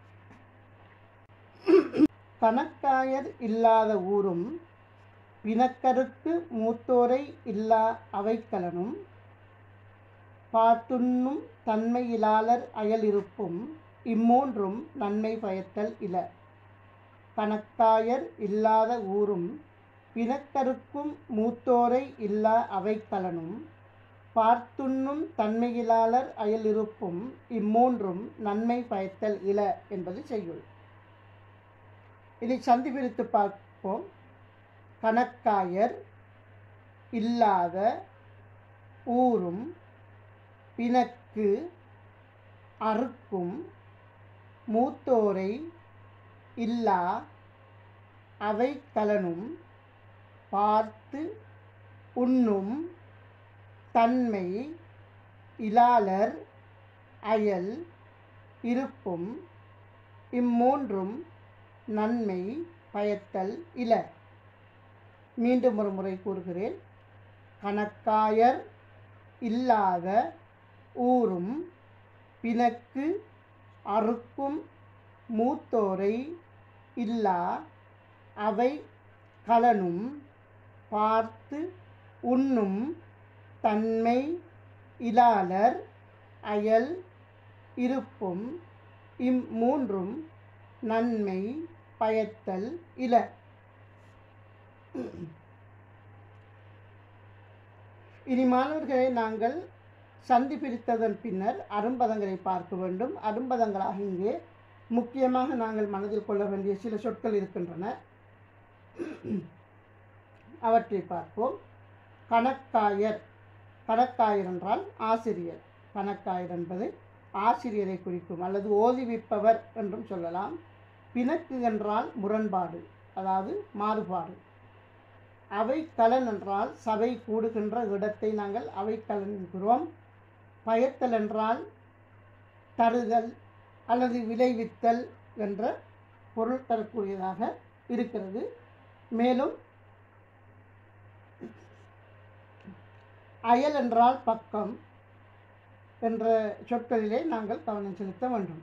கணக்காயர் இல்லாத ஊரும் பிணக்கருக்கு மூத்தோரை இல்லா அவைக்கலனும் பாத்துண்ணும் தன்மையிலாளர் அயலிருப்பும் இம்மூன்றும் நன்மை பயத்தல் இல கணக்காயர் இல்லாத ஊரும் பிணக்கருக்கும் மூத்தோரை இல்லா அவைக்கலனும் பார்த்துண்ணும் தன்மையிலாளர் அயலிருப்பும் இம்மூன்றும் நன்மை பயத்தல் இல என்பது செய்யுள் இதை சந்தி பிரித்து பார்ப்போம் கணக்காயர் இல்லாத ஊரும் பிணக்கு அறுக்கும் மூத்தோரை இல்லா அவை கலனும் பார்த்து உண்ணும் தன்மை இலாளர் அயல் இருப்பும் இம்மூன்றும் நன்மை பயத்தல் இல மீண்டும் ஒரு முறை கூறுகிறேன் கணக்காயர் இல்லாத ஊரும் பிணக்கு அறுக்கும் மூத்தோரை இல்லா அவை கலனும் பார்த்து உண்ணும் தன்மை இலாளர் அயல் இருப்பும் இம்மூன்றும் நன்மை பயத்தல் இல இனி மாணவர்களை நாங்கள் சந்தி பிரித்ததன் பின்னர் அரும்பதங்களை பார்க்க வேண்டும் அரும்பதங்களாக இங்கே முக்கியமாக நாங்கள் மனதில் கொள்ள வேண்டிய சில சொற்கள் இருக்கின்றன அவற்றை பார்ப்போம் கணக்காயர் கணக்காயர் என்றால் ஆசிரியர் கணக்காயர் என்பது ஆசிரியரை குறிக்கும் அல்லது ஓதுவிப்பவர் என்றும் சொல்லலாம் பிணக்கு என்றால் முரண்பாடு அதாவது மாறுபாடு அவை கலன் என்றால் சபை கூடுகின்ற இடத்தை நாங்கள் அவை கலன் என்கிறோம் பயத்தல் என்றால் தருதல் அல்லது விளைவித்தல் என்ற பொருள் தரக்கூடியதாக இருக்கிறது மேலும் அயல் என்றால் பக்கம் என்ற சொற்களிலே நாங்கள் கவனம் செலுத்த வேண்டும்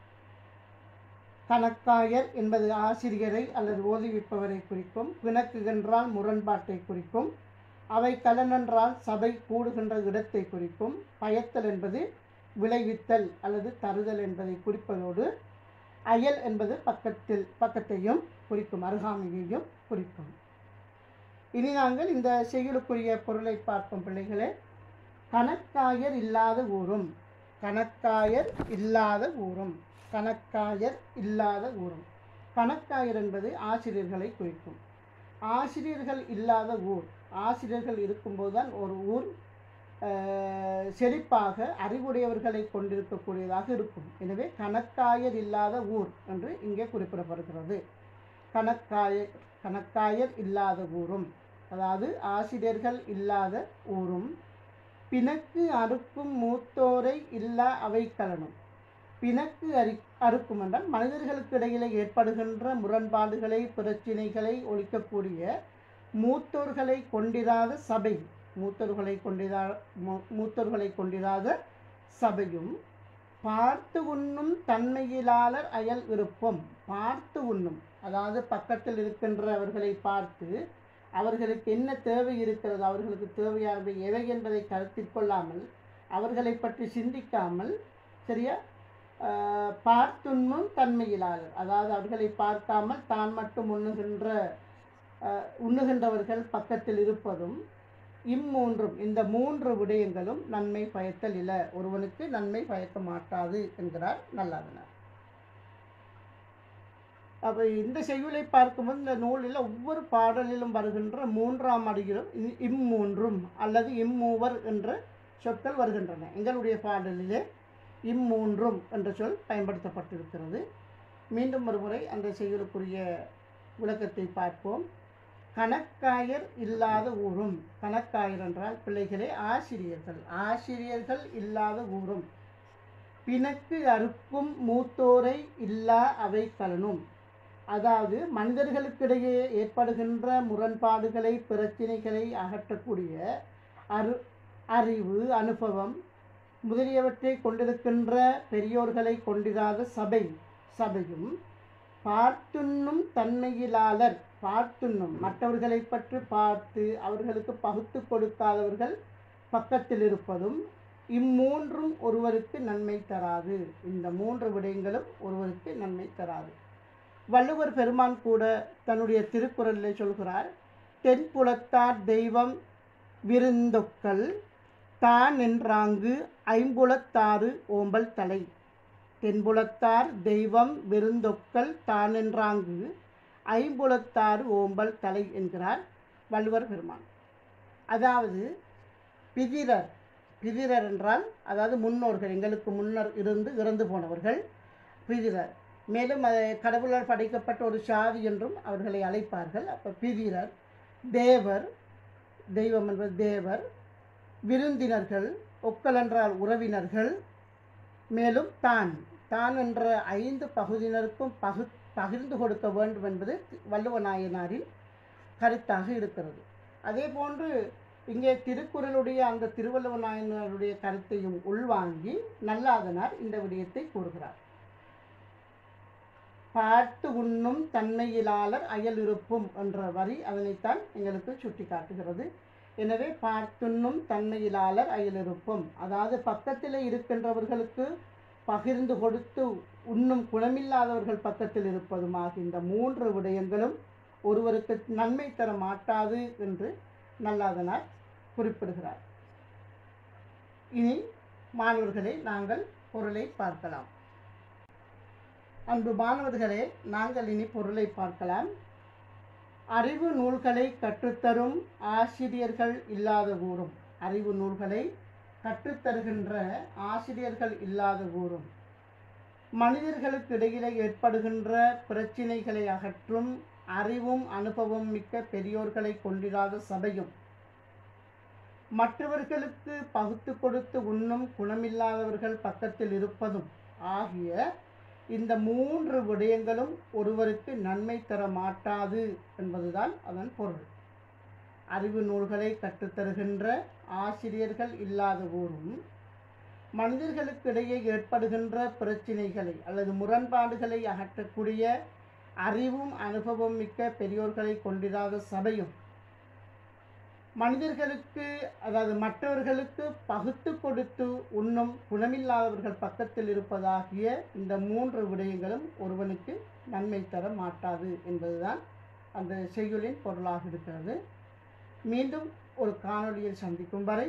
கணக்காயர் என்பது ஆசிரியரை அல்லது ஓதுவிப்பவரை குறிக்கும் பிணக்கு என்றால் முரண்பாட்டை குறிக்கும் அவை கலனென்றால் சபை கூடுகின்ற இடத்தை குறிக்கும் பயத்தல் என்பது விளைவித்தல் அல்லது தருதல் என்பதை குறிப்பதோடு அயல் என்பது பக்கத்தில் பக்கத்தையும் குறிக்கும் அருகாமையையும் குறிக்கும் இனி நாங்கள் இந்த செய்யுளுக்குரிய பொருளை பார்ப்போம் பிள்ளைகளே கணக்காயர் இல்லாத ஊரும் கணக்காயர் இல்லாத ஊரும் கணக்காயர் இல்லாத ஊரும் கணக்காயர் என்பது ஆசிரியர்களை குறிக்கும் ஆசிரியர்கள் இல்லாத ஊர் ஆசிரியர்கள் இருக்கும்போது தான் ஒரு ஊர் அஹ், செழிப்பாக அறிவுடையவர்களை கொண்டிருக்கக்கூடியதாக இருக்கும் எனவே கணக்காயர் இல்லாத ஊர் என்று இங்கே குறிப்பிடப்படுகிறது கணக்காயர் கணக்காயர் இல்லாத ஊரும் அதாவது ஆசிரியர்கள் இல்லாத ஊரும் பிணக்கு அறுக்கும் மூத்தோரை இல்லா அவைக்கலனும் பிணக்கு அறி அறுக்கும் என்றால் மனிதர்களுக்கு இடையிலே ஏற்படுகின்ற முரண்பாடுகளை பிரச்சினைகளை ஒழிக்கக்கூடிய மூத்தோர்களை கொண்டிராத சபை மூத்தோர்களை கொண்டிரா மூ- மூத்தோர்களை கொண்டிராத சபையும் பார்த்து உண்ணும் தன்மையிலாளர் அயல் விருப்பம் பார்த்து உண்ணும் அதாவது பக்கத்தில் இருக்கின்றவர்களை பார்த்து அவர்களுக்கு என்ன தேவை இருக்கிறது அவர்களுக்கு தேவையானவை எவை என்பதை கருத்தில் கொள்ளாமல் அவர்களை பற்றி சிந்திக்காமல் சரியா ஆஹ், பார்த்துண்ணும் தன்மையிலாளர் அதாவது அவர்களை பார்க்காமல் தான் மட்டும் உண்ணுகின்ற ஆஹ், உண்ணுகின்றவர்கள் பக்கத்தில் இருப்பதும் இம்மூன்றும் இந்த மூன்று விடயங்களும் நன்மை பயத்தல் இல்லை ஒருவனுக்கு நன்மை பயக்க மாட்டாது என்கிறார் நல்லாதனார் அப்போ இந்த செய்யுளை பார்க்கும்போது இந்த நூலில் ஒவ்வொரு பாடலிலும் வருகின்ற மூன்றாம் அடியிலும் இ- இம்மூன்றும் அல்லது இம்மூவர் என்ற சொற்கள் வருகின்றன எங்களுடைய பாடலிலே இம்மூன்றும் என்ற சொல் பயன்படுத்தப்பட்டிருக்கிறது மீண்டும் ஒரு முறை அந்த செய்யுளுக்குரிய விளக்கத்தை பார்ப்போம் கணக்காயர் இல்லாத ஊரும் கணக்காயர் என்றால் பிள்ளைகளே ஆசிரியர்கள் ஆசிரியர்கள் இல்லாத ஊரும் பிணக்கு அறுக்கும் மூத்தோரை இல்லா அவை கலனும் அதாவது மனிதர்களுக்கிடையே ஏற்படுகின்ற முரண்பாடுகளை பிரச்சினைகளை அகற்றக்கூடிய அறி அறிவு அனுபவம் முதலியவற்றை கொண்டிருக்கின்ற பெரியோர்களை கொண்டிராத சபை சபையும் பார்த்துண்ணும் தன்மையிலாளர் பார்த்துண்ணும் மற்றவர்களை பற்றி பார்த்து அவர்களுக்கு பகுத்து கொடுக்காதவர்கள் பக்கத்தில் இருப்பதும் இம்மூன்றும் ஒருவருக்கு நன்மை தராது இந்த மூன்று விடயங்களும் ஒருவருக்கு நன்மை தராது வள்ளுவர் பெருமான் கூட தன்னுடைய திருக்குறளிலே சொல்கிறார் தென்புலத்தார் தெய்வம் விருந்தொக்கல் தான் என்றாங்கு ஐம்புலத்தாறு ஓம்பல் தலை தென்புலத்தார் தெய்வம் விருந்தொக்கல் தான் என்றாங்கு ஐம்புலத்தாறு ஓம்பல் தலை என்கிறார் வள்ளுவர் பெருமான் அதாவது பிதிரர் பிதிரர் என்றால் அதாவது முன்னோர்கள் எங்களுக்கு முன்னர் இருந்து இறந்து போனவர்கள் பிதிரர் மேலும் அதை கடவுளால் படைக்கப்பட்ட ஒரு சாதி என்றும் அவர்களை அழைப்பார்கள் அப்போ பிதிரர் தேவர் தெய்வம் என்பது தேவர் விருந்தினர்கள் ஒக்கல் என்றால் உறவினர்கள் மேலும் தான் தான் என்ற ஐந்து பகுதியினருக்கும் பகு பகிர்ந்து கொடுக்க வேண்டும் என்பது வள்ளுவ நாயனாரின் கருத்தாக இருக்கிறது அதே போன்று இங்கே திருக்குறளுடைய அந்த திருவள்ளுவ நாயனாருடைய கருத்தையும் உள்வாங்கி நல்லாதனார் இந்த விடயத்தை கூறுகிறார் பார்த்து உண்ணும் தன்மையிலாளர் அயல் இருப்பும் என்ற வரி அதனைத்தான் எங்களுக்கு சுட்டி காட்டுகிறது எனவே பார்த்துண்ணும் தன்மையிலாளர் அயல் இருப்பும் அதாவது பக்கத்தில் இருக்கின்றவர்களுக்கு பகிர்ந்து கொடுத்து உண்ணும் குணமில்லாதவர்கள் பக்கத்தில் இருப்பதுமாக இந்த மூன்று விடயங்களும் ஒருவருக்கு நன்மை தர மாட்டாது என்று நல்லாதனார் குறிப்பிடுகிறார் இனி மாணவர்களே நாங்கள் பொருளை பார்க்கலாம் அன்பு மாணவர்களே நாங்கள் இனி பொருளை பார்க்கலாம் அறிவு நூல்களை கற்றுத்தரும் ஆசிரியர்கள் இல்லாத ஊரும் அறிவு நூல்களை கற்றுத்தருகின்ற ஆசிரியர்கள் இல்லாத ஊரும் மனிதர்களுக்கு இடையிலே ஏற்படுகின்ற பிரச்சினைகளை அகற்றும் அறிவும் அனுபவம் மிக்க பெரியோர்களை கொண்டிராத சபையும் மற்றவர்களுக்கு பகுத்து கொடுத்து உண்ணும் குணமில்லாதவர்கள் பக்கத்தில் இருப்பதும் ஆகிய இந்த மூன்று விடயங்களும் ஒருவருக்கு நன்மை தர மாட்டாது என்பதுதான் அதன் பொருள் அறிவு நூல்களை கற்றுத்தருகின்ற ஆசிரியர்கள் இல்லாத ஊரும் மனிதர்களுக்கு இடையே ஏற்படுகின்ற பிரச்சினைகளை அல்லது முரண்பாடுகளை அகற்றக்கூடிய அறிவும் அனுபவம் மிக்க பெரியோர்களை கொண்டிராத சபையும் மனிதர்களுக்கு அதாவது மற்றவர்களுக்கு பகுத்து கொடுத்து உண்ணும் குணமில்லாதவர்கள் பக்கத்தில் இருப்பதாகிய இந்த மூன்று விடயங்களும் ஒருவனுக்கு நன்மை தர மாட்டாது என்பதுதான் அந்த செய்யுளின் பொருளாக இருக்கிறது மீண்டும் ஒரு காணொளியில் சந்திக்கும் வரை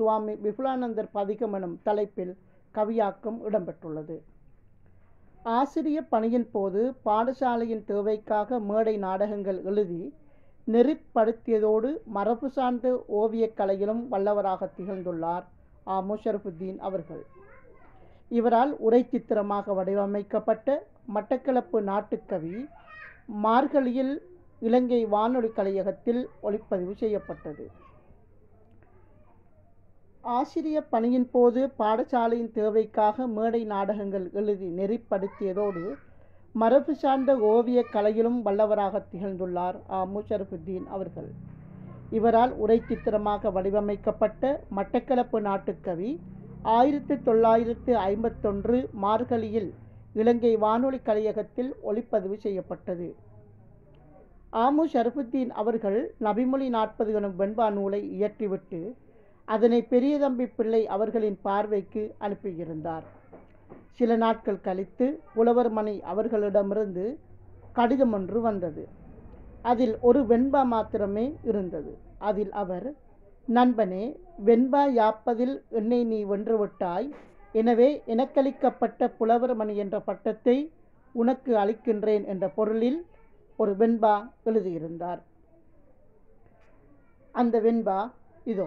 சுவாமி விபுலானந்தர் பதிகம் எனும் தலைப்பில் கவியாக்கம் இடம்பெற்றுள்ளது ஆசிரிய பணியின் போது பாடசாலையின் தேவைக்காக மேடை நாடகங்கள் எழுதி நெறிப்படுத்தியதோடு மரபு சார்ந்த ஓவியக் கலையிலும் வல்லவராக திகழ்ந்துள்ளார் ஆ முஷரஃபுத்தீன் அவர்கள் இவரால் உரை சித்திரமாக வடிவமைக்கப்பட்ட மட்டக்களப்பு நாட்டுக்கவி மார்கழியில் இலங்கை வானொலி கலையகத்தில் ஒளிப்பதிவு செய்யப்பட்டது ஆசிரிய பணியின் போது பாடசாலையின் தேவைக்காக மேடை நாடகங்கள் எழுதி நெறிப்படுத்தியதோடு மரபு சார்ந்த ஓவியக் கலையிலும் வல்லவராக திகழ்ந்துள்ளார் ஆ முஷரஃபுத்தீன் அவர்கள் இவரால் உரை சித்திரமாக வடிவமைக்கப்பட்ட மட்டக்களப்பு நாட்டுக்கவி ஆயிரத்தி தொள்ளாயிரத்து ஐம்பத்தொன்று மார்கழியில் இலங்கை வானொலி கலையகத்தில் ஒளிப்பதிவு செய்யப்பட்டது ஆமு ஷரஃபுத்தீன் அவர்கள் நபிமொழி நாற்பது எனும் வெண்பா நூலை இயற்றிவிட்டு அதனை பெரிய தம்பி பிள்ளை அவர்களின் பார்வைக்கு அனுப்பியிருந்தார் சில நாட்கள் கழித்து புலவர் மணி அவர்களிடமிருந்து கடிதம் ஒன்று வந்தது அதில் ஒரு வெண்பா மாத்திரமே இருந்தது அதில் அவர் நண்பனே வெண்பா யாப்பதில் என்னை நீ வென்றுவிட்டாய் எனவே எனக்களிக்கப்பட்ட புலவர் மணி என்ற பட்டத்தை உனக்கு அளிக்கின்றேன் என்ற பொருளில் ஒரு வெண்பா எழுதியிருந்தார் அந்த வெண்பா இதோ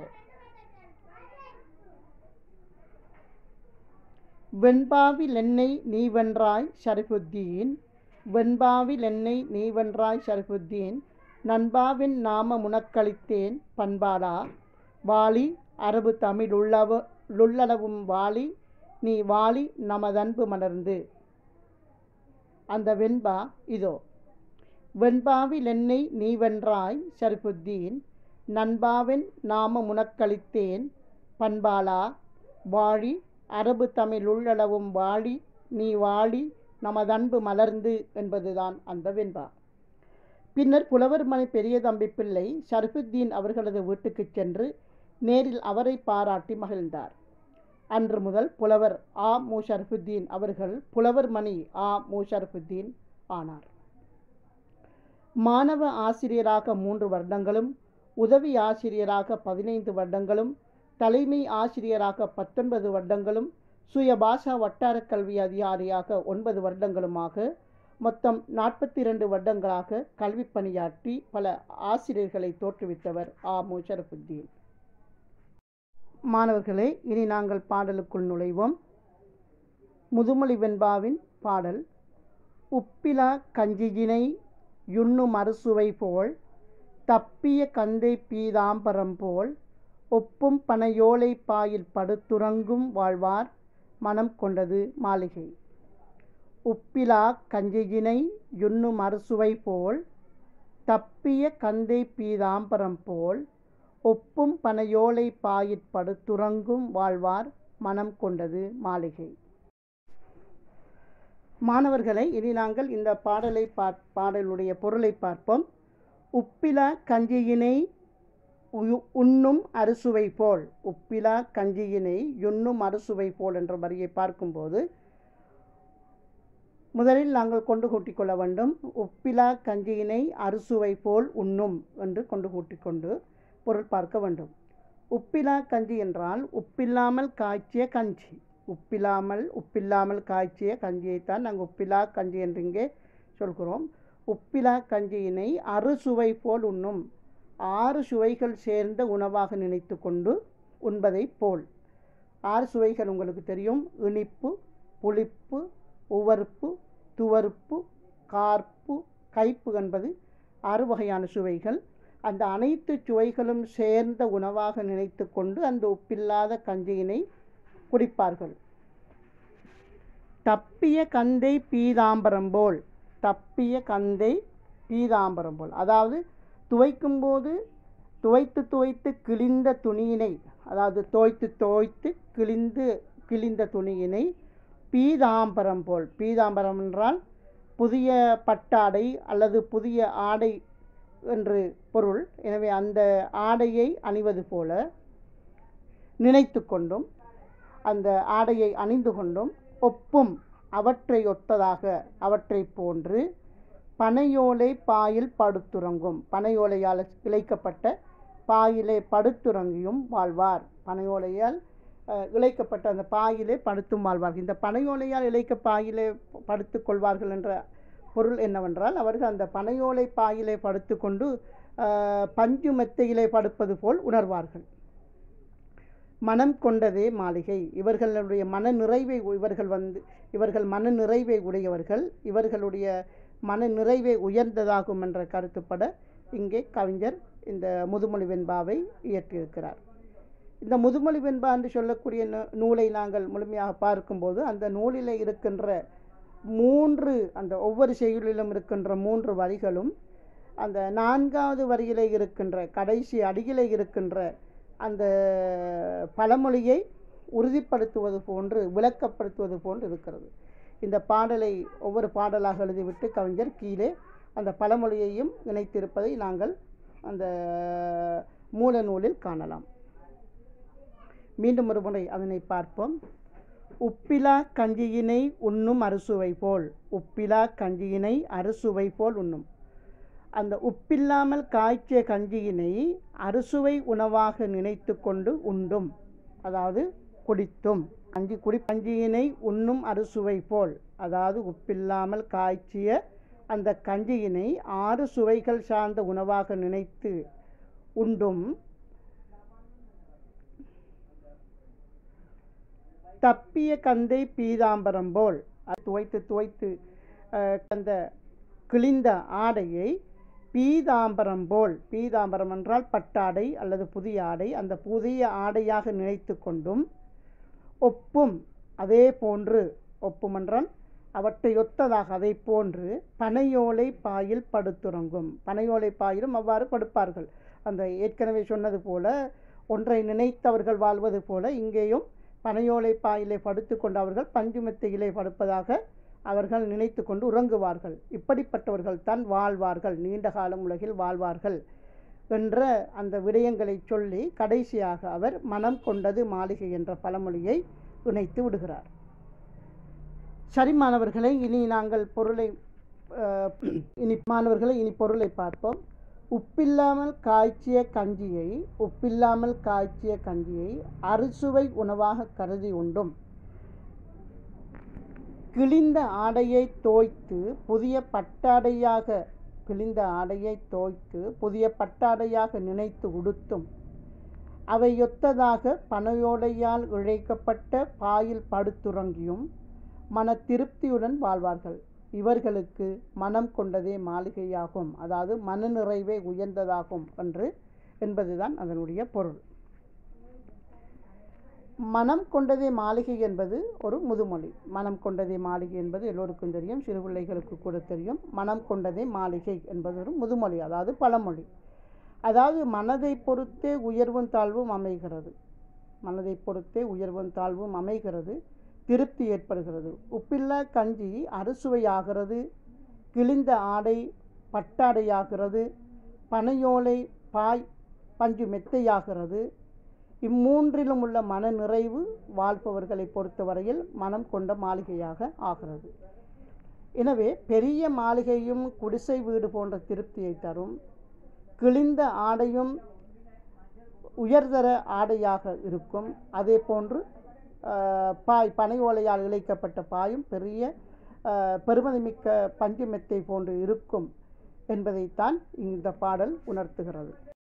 வெண்பாவில் என்னை நீ வென்றாய் ஷரிஃபுத்தீன் வெண்பாவில் என்னை நீ வென்றாய் ஷரிஃபுத்தீன் நண்பாவின் நாம முனக்களித்தேன் பண்பாடா வாளி அரபு தமிழ் உள்ளவ லுள்ளளவும் வாளி நீ வாளி நமதன்பு மலர்ந்து அந்த வெண்பா இதோ வெண்பாவில் என்னை நீ வென்றாய் ஷரிஃபுத்தீன் நண்பாவின் நாம முனக்களித்தேன் பண்பாளா வாழி அரபு தமிழ் உள்ளளவும் வாழி நீ வாழி நமதன்பு மலர்ந்து என்பதுதான் அந்த வெண்பா பின்னர் புலவர் மணி பெரிய தம்பி பிள்ளை ஷர்ஃபுத்தீன் அவர்களது வீட்டுக்கு சென்று நேரில் அவரை பாராட்டி மகிழ்ந்தார் அன்று முதல் புலவர் ஆ மு ஷர்ஃபுத்தீன் அவர்கள் புலவர் மணி ஆ மு ஷர்ஃபுத்தீன் ஆனார் மாணவ ஆசிரியராக மூன்று வருடங்களும் உதவி ஆசிரியராக பதினைந்து வருடங்களும் தலைமை ஆசிரியராக பத்தொன்பது வருடங்களும் சுய பாஷா வட்டார கல்வி அதிகாரியாக ஒன்பது வருடங்களுமாக மொத்தம் நாற்பத்தி இரண்டு வருடங்களாக கல்வி பணியாற்றி பல ஆசிரியர்களை தோற்றுவித்தவர் ஆ முஷரஃபுத்தீன் மாணவர்களே இனி நாங்கள் பாடலுக்குள் நுழைவோம் முதுமொழி வெண்பாவின் பாடல் உப்பிலா கஞ்சியினை யுண்ணு மறுசுவை போல் தப்பிய கந்தை பீதாம்பரம் போல் ஒப்பும் பனையோலை பாயில் படுத்துறங்கும் வாழ்வார் மனம் கொண்டது மாளிகை உப்பிலா கஞ்சியினை யுண்ணு மறுசுவை போல் தப்பிய கந்தை பீதாம்பரம் போல் ஒப்பும் பனையோலை பாயிற் படுத்துறங்கும் வாழ்வார் மனம் கொண்டது மாளிகை மாணவர்களை இனி நாங்கள் இந்த பாடலை பா பாடலுடைய பொருளை பார்ப்போம் உப்பிலா கஞ்சியினை உண்ணும் அறுசுவை போல் உப்பிலா கஞ்சியினை யுண்ணும் அறுசுவை போல் என்ற வரியை பார்க்கும்போது முதலில் நாங்கள் கொண்டு கூட்டிக் கொள்ள வேண்டும் உப்பிலா கஞ்சியினை அறுசுவை போல் உண்ணும் என்று கொண்டு கூட்டிக் கொண்டு பொருள் பார்க்க வேண்டும் உப்பிலா கஞ்சி என்றால் உப்பில்லாமல் காய்ச்சிய கஞ்சி உப்பில்லாமல் உப்பில்லாமல் காய்ச்சிய கஞ்சியைத்தான் நாங்கள் உப்பிலா கஞ்சி என்று இங்கே சொல்கிறோம் உப்பிலா கஞ்சியினை அறுசுவை போல் உண்ணும் ஆறு சுவைகள் சேர்ந்த உணவாக நினைத்து கொண்டு உண்பதை போல் ஆறு சுவைகள் உங்களுக்கு தெரியும் இனிப்பு புளிப்பு உவர்ப்பு துவர்ப்பு கார்ப்பு கைப்பு என்பது ஆறு வகையான சுவைகள் அந்த அனைத்து சுவைகளும் சேர்ந்த உணவாக நினைத்து கொண்டு அந்த உப்பில்லாத கஞ்சியினை குடிப்பார்கள் தப்பிய கந்தை பீதாம்பரம் போல் தப்பிய கந்தை பீதாம்பரம் போல் அதாவது துவைக்கும்போது துவைத்து துவைத்து கிழிந்த துணியினை அதாவது தோய்த்து தோய்த்து கிழிந்து கிழிந்த துணியினை பீதாம்பரம் போல் பீதாம்பரம் என்றால் புதிய பட்டாடை அல்லது புதிய ஆடை என்று பொருள் எனவே அந்த ஆடையை அணிவது போல நினைத்து கொண்டும் அந்த ஆடையை அணிந்து கொண்டும் ஒப்பும் அவற்றை ஒத்ததாக அவற்றை போன்று பனையோலை பாயில் படுத்துறங்கும் பனையோலையால் இழைக்கப்பட்ட பாயிலே படுத்துறங்கியும் வாழ்வார் பனையோலையால் அஹ், இழைக்கப்பட்ட அந்த பாயிலே படுத்தும் வாழ்வார்கள் இந்த பனையோலையால் இழைக்க பாயிலே படுத்துக் கொள்வார்கள் என்ற பொருள் என்னவென்றால் அவர்கள் அந்த பனையோலை பாயிலே படுத்துக்கொண்டு அஹ், பஞ்சு மெத்தையிலே படுப்பது போல் உணர்வார்கள் மனம் கொண்டதே மாளிகை இவர்களுடைய மன நிறைவை இவர்கள் வந்து இவர்கள் மன நிறைவை உடையவர்கள் இவர்களுடைய மன நிறைவை உயர்ந்ததாகும் என்ற கருத்துப்பட இங்கே கவிஞர் இந்த முதுமொழி வெண்பாவை இயற்றியிருக்கிறார் இந்த முதுமொழி வெண்பா என்று சொல்லக்கூடிய நூ- நூலை நாங்கள் முழுமையாக பார்க்கும்போது அந்த நூலில் இருக்கின்ற மூன்று அந்த ஒவ்வொரு செய்யுளிலும் இருக்கின்ற மூன்று வரிகளும் அந்த நான்காவது வரியிலே இருக்கின்ற கடைசி அடியிலே இருக்கின்ற அந்த பழமொழியை உறுதிப்படுத்துவது போன்று விளக்கப்படுத்துவது போன்று இருக்கிறது இந்த பாடலை ஒவ்வொரு பாடலாக எழுதிவிட்டு கவிஞர் கீழே அந்த பழமொழியையும் இணைத்திருப்பதை நாங்கள் அந்த மூல நூலில் காணலாம் மீண்டும் ஒரு முறை அதனை பார்ப்போம் உப்பிலா கஞ்சியினை உண்ணும் அறுசுவை போல் உப்பிலா கஞ்சியினை அறுசுவை போல் உண்ணும் அந்த உப்பில்லாமல் காய்ச்சிய கஞ்சியினை அறுசுவை உணவாக நினைத்து கொண்டு உண்டும் அதாவது குடித்தும் கஞ்சி குடி கஞ்சியினை உண்ணும் அறுசுவை போல் அதாவது உப்பில்லாமல் காய்ச்சிய அந்த கஞ்சியினை ஆறு சுவைகள் சார்ந்த உணவாக நினைத்து உண்டும் தப்பிய கந்தை பீதாம்பரம் போல் அது துவைத்து துவைத்து அஹ், அந்த கிழிந்த ஆடையை பீதாம்பரம் போல் பீதாம்பரம் என்றால் பட்டாடை அல்லது புதிய ஆடை அந்த புதிய ஆடையாக நினைத்து கொண்டும் ஒப்பும் அதே போன்று ஒப்பும் என்றால் அவற்றை ஒத்ததாக அதை போன்று பனையோலை பாயில் படுத்துறங்கும் பனையோலை பாயிலும் அவ்வாறு படுப்பார்கள் அந்த ஏற்கனவே சொன்னது போல ஒன்றை நினைத்தவர்கள் வாழ்வது போல இங்கேயும் பனையோலை பாயிலே படுத்துக்கொண்டு அவர்கள் பஞ்சுமெத்தையிலே படுப்பதாக அவர்கள் நினைத்து கொண்டு உறங்குவார்கள் இப்படிப்பட்டவர்கள் தான் வாழ்வார்கள் நீண்ட காலம் உலகில் வாழ்வார்கள் என்ற அந்த விடயங்களை சொல்லி கடைசியாக அவர் மனம் கொண்டது மாளிகை என்ற பழமொழியை இணைத்து விடுகிறார் சரி மாணவர்களை இனி நாங்கள் பொருளை அஹ், இனி மாணவர்களை இனி பொருளை பார்ப்போம் உப்பில்லாமல் காய்ச்சிய கஞ்சியை உப்பில்லாமல் காய்ச்சிய கஞ்சியை அறுசுவை உணவாக கருதி உண்டும் கிழிந்த ஆடையை தோய்த்து புதிய பட்டாடையாக கிழிந்த ஆடையை தோய்த்து புதிய பட்டாடையாக நினைத்து உடுத்தும் அவையொத்ததாக பனையோடையால் இழைக்கப்பட்ட பாயில் படுத்துறங்கியும் மன திருப்தியுடன் வாழ்வார்கள் இவர்களுக்கு மனம் கொண்டதே மாளிகையாகும் அதாவது மனநிறைவே உயர்ந்ததாகும் என்று என்பதுதான் அதனுடைய பொருள் மனம் கொண்டதே மாளிகை என்பது ஒரு முதுமொழி மனம் கொண்டதே மாளிகை என்பது எல்லோருக்கும் தெரியும் சிறு பிள்ளைகளுக்கு கூட தெரியும் மனம் கொண்டதே மாளிகை என்பது ஒரு முதுமொழி அதாவது பழமொழி அதாவது மனதை பொறுத்தே உயர்வும் தாழ்வும் அமைகிறது மனதை பொறுத்தே உயர்வும் தாழ்வும் அமைகிறது திருப்தி ஏற்படுகிறது உப்பில்லா கஞ்சி அறுசுவையாகிறது கிழிந்த ஆடை பட்டாடையாகிறது பனையோலை பாய் பஞ்சு மெத்தையாகிறது இம்மூன்றிலும் உள்ள மன நிறைவு வாழ்பவர்களை பொறுத்தவரையில் மனம் கொண்ட மாளிகையாக ஆகிறது எனவே பெரிய மாளிகையும் குடிசை வீடு போன்ற திருப்தியை தரும் கிழிந்த ஆடையும் உயர்தர ஆடையாக இருக்கும் அதே போன்று ஆஹ், பாய் பனை ஓலையால் இழைக்கப்பட்ட பாயும் பெரிய ஆஹ், பெருமதிமிக்க பஞ்சு மெத்தை போன்று இருக்கும் என்பதைத்தான் இந்த பாடல் உணர்த்துகிறது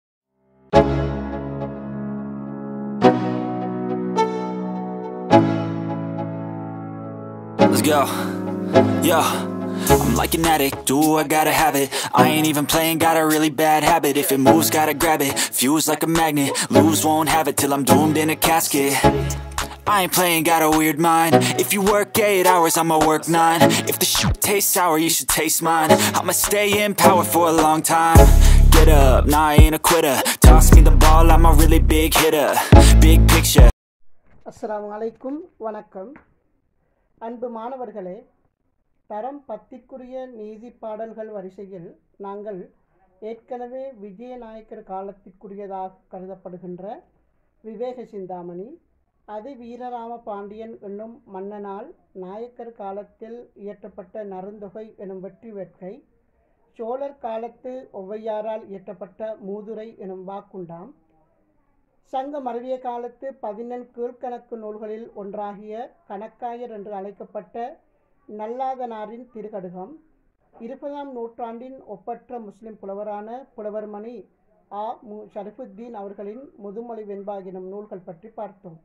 Let's go. Yo. I'm like an addict, do I gotta have it I ain't even playing, got a really bad habit If it moves, gotta grab it, fuse like a magnet Lose, won't have it till I'm doomed in a casket I ain't playing, got a weird mind If you work 8 hours, I'ma work 9 If the shit tastes sour, you should taste mine I'ma stay in power for a long time Get up, nah I ain't a quitter Toss me the ball, I'm a really big hitter Big picture அஸ்ஸலாமு அலைக்கும் வணக்கம் அன்பு மாணவர்களே தரம் பத்திற்குரிய நீதி பாடல்கள் வரிசையில் நாங்கள் ஏற்கனவே விஜயநாயக்கர் காலத்திற்குரியதாக கருதப்படுகின்ற விவேக சிந்தாமணி அது வீரராம பாண்டியன் என்னும் மன்னனால் நாயக்கர் காலத்தில் இயற்றப்பட்ட நருந்தொகை எனும் வெற்றி வேட்கை சோழர் காலத்து ஒவ்வையாரால் இயற்றப்பட்ட மூதுரை எனும் வாக்குண்டாம் சங்க மருவிய காலத்து பதினெண் கீழ்கணக்கு நூல்களில் ஒன்றாகிய கணக்காயர் என்று அழைக்கப்பட்ட நல்லாதனாரின் திருக்கடுகம் இருபதாம் நூற்றாண்டின் ஒப்பற்ற முஸ்லிம் புலவரான புலவர்மணி ஆ மு ஷரஃபுத்தீன் அவர்களின் முதுமொழி வெண்பாகினும் நூல்கள் பற்றி பார்த்தோம்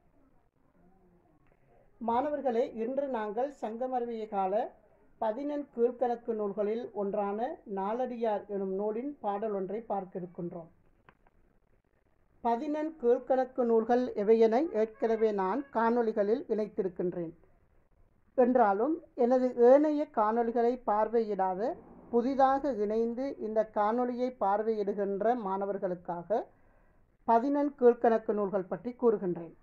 மாணவர்களே இன்று நாங்கள் சங்கமருவிய கால பதினெண் கீழ்கணக்கு நூல்களில் ஒன்றான நாலடியார் எனும் நூலின் பாடல் ஒன்றை பார்க்க இருக்கின்றோம் பதினெண் கீழ்கணக்கு நூல்கள் எவையென ஏற்கனவே நான் காணொளிகளில் இணைத்திருக்கின்றேன் என்றாலும் எனது ஏனைய காணொளிகளை பார்வையிடாத புதிதாக இணைந்து இந்த காணொளியை பார்வையிடுகின்ற மாணவர்களுக்காக பதினெண் கீழ்கணக்கு நூல்கள் பற்றி கூறுகின்றேன்